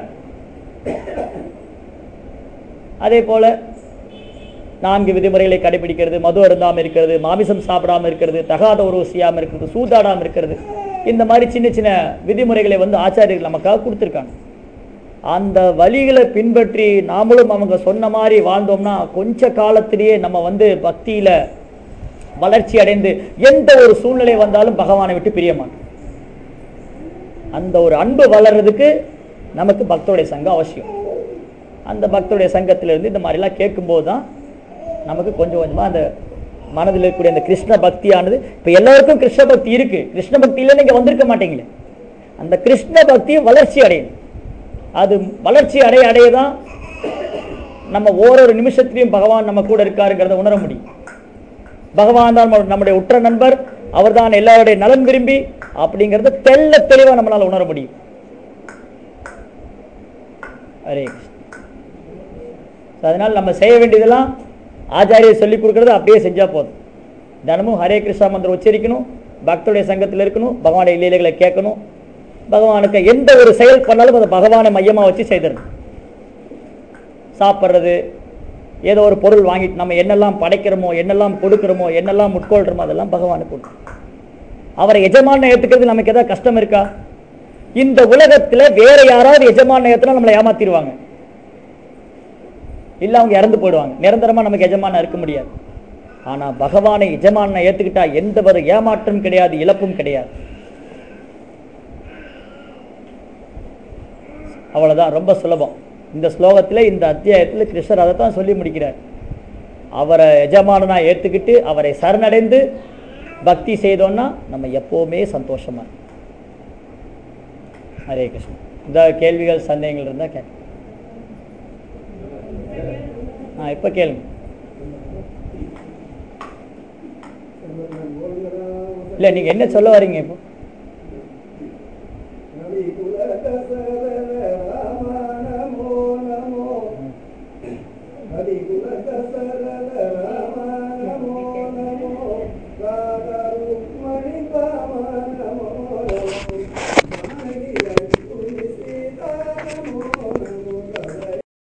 அதே போல நான்கு விதிமுறைகளை கடைபிடிக்கிறது மது அருந்தாம இருக்கிறது மாமிசம் சாப்பிடாம இருக்கிறது தகாத உறவு செய்யாம இருக்கிறது சூதாடாம இருக்கிறது இந்த மாதிரி சின்ன சின்ன விதிமுறைகளை வந்து ஆச்சாரியர்கள் நமக்காக கொடுத்துருக்காங்க அந்த வழிகளை பின்பற்றி நாமளும் அவங்க சொன்ன மாதிரி வாழ்ந்தோம்னா கொஞ்ச காலத்திலேயே நம்ம வந்து பக்தியில வளர்ச்சி அடைந்து எந்த ஒரு சூழ்நிலை வந்தாலும் பகவானை விட்டு பிரிய மாட்டோம் அந்த ஒரு அன்பு வளர்றதுக்கு நமக்கு பக்தருடைய சங்கம் அவசியம் அந்த பக்தருடைய சங்கத்திலிருந்து இந்த மாதிரிலாம் கேட்கும்போது தான் நமக்கு கொஞ்சம் கொஞ்சமாக அந்த மனதில் இருக்கக்கூடிய அந்த கிருஷ்ண பக்தியானது இப்போ எல்லாருக்கும் கிருஷ்ண பக்தி இருக்கு கிருஷ்ண பக்தியில நீங்க வந்திருக்க மாட்டீங்களே அந்த கிருஷ்ண பக்தியும் வளர்ச்சி அடையும் அது வளர்ச்சி அடைய அடைய தான் நம்ம ஓரொரு நிமிஷத்திலையும் பகவான் நம்ம கூட இருக்காருங்கிறத உணர முடியும் பகவான் தான் நம்ம- நம்முடைய உற்ற நண்பர் அவர்தான் எல்லாருடைய நலன் விரும்பி அப்படிங்கறத தெள்ள தெளிவா நம்மளால உணர முடியும் ஹரே கிருஷ்ணா So, அதனால நம்ம செய்ய வேண்டியதெல்லாம் ஆச்சாரியர் சொல்லி கொடுக்கறத அப்படியே செஞ்சா போதும் தினமும் ஹரே கிருஷ்ணா மந்திரம் உச்சரிக்கணும் பக்தருடைய சங்கத்தில் இருக்கணும் பகவானுடைய லீலைகளை கேட்கணும் பகவானுக்கு எந்த ஒரு செயல் பண்ணாலும் அதை பகவானை மையமா வச்சு செய்திடணும் சாப்பிட்றது ஏதோ ஒரு பொருள் வாங்கிட்டு நம்ம என்னெல்லாம் படைக்கிறோமோ என்னெல்லாம் கொடுக்கிறோமோ என்னெல்லாம் உட்கொள்றோமோ அதெல்லாம் பகவானுக்கு கொடுக்கும் அவரை எஜமான ஏத்துக்கிறது நமக்கு ஏதாவது கஷ்டம் இருக்கா இந்த உலகத்துல வேற யாராவது எஜமான ஏத்துனா நம்மளை ஏமாத்திடுவாங்க இல்ல அவங்க இறந்து போயிடுவாங்க நிரந்தரமா நமக்கு எஜமான இருக்க முடியாது ஆனா பகவானை எஜமான ஏத்துக்கிட்டா எந்த ஒரு ஏமாற்றம் கிடையாது இழப்பும் கிடையாது அவ்வளவுதான் ரொம்ப சுலபம் இந்த ஸ்லோகத்துல இந்த அத்தியாயத்துல கிருஷ்ணர் அதை தான் சொல்லி முடிக்கிறார் அவரை எஜமானனா ஏத்துக்கிட்டு அவரை சரணடைந்து பக்தி செய்தோம்னா நம்ம எப்பவுமே சந்தோஷமா இருப்போம். ஹரே கிருஷ்ணா இந்த கேள்விகள் சந்தேகங்கள் இருந்தா கேட்க ஆ இப்ப கேளுங்க இல்ல நீங்க என்ன சொல்ல வரீங்க இப்போ நலிகுலக சரச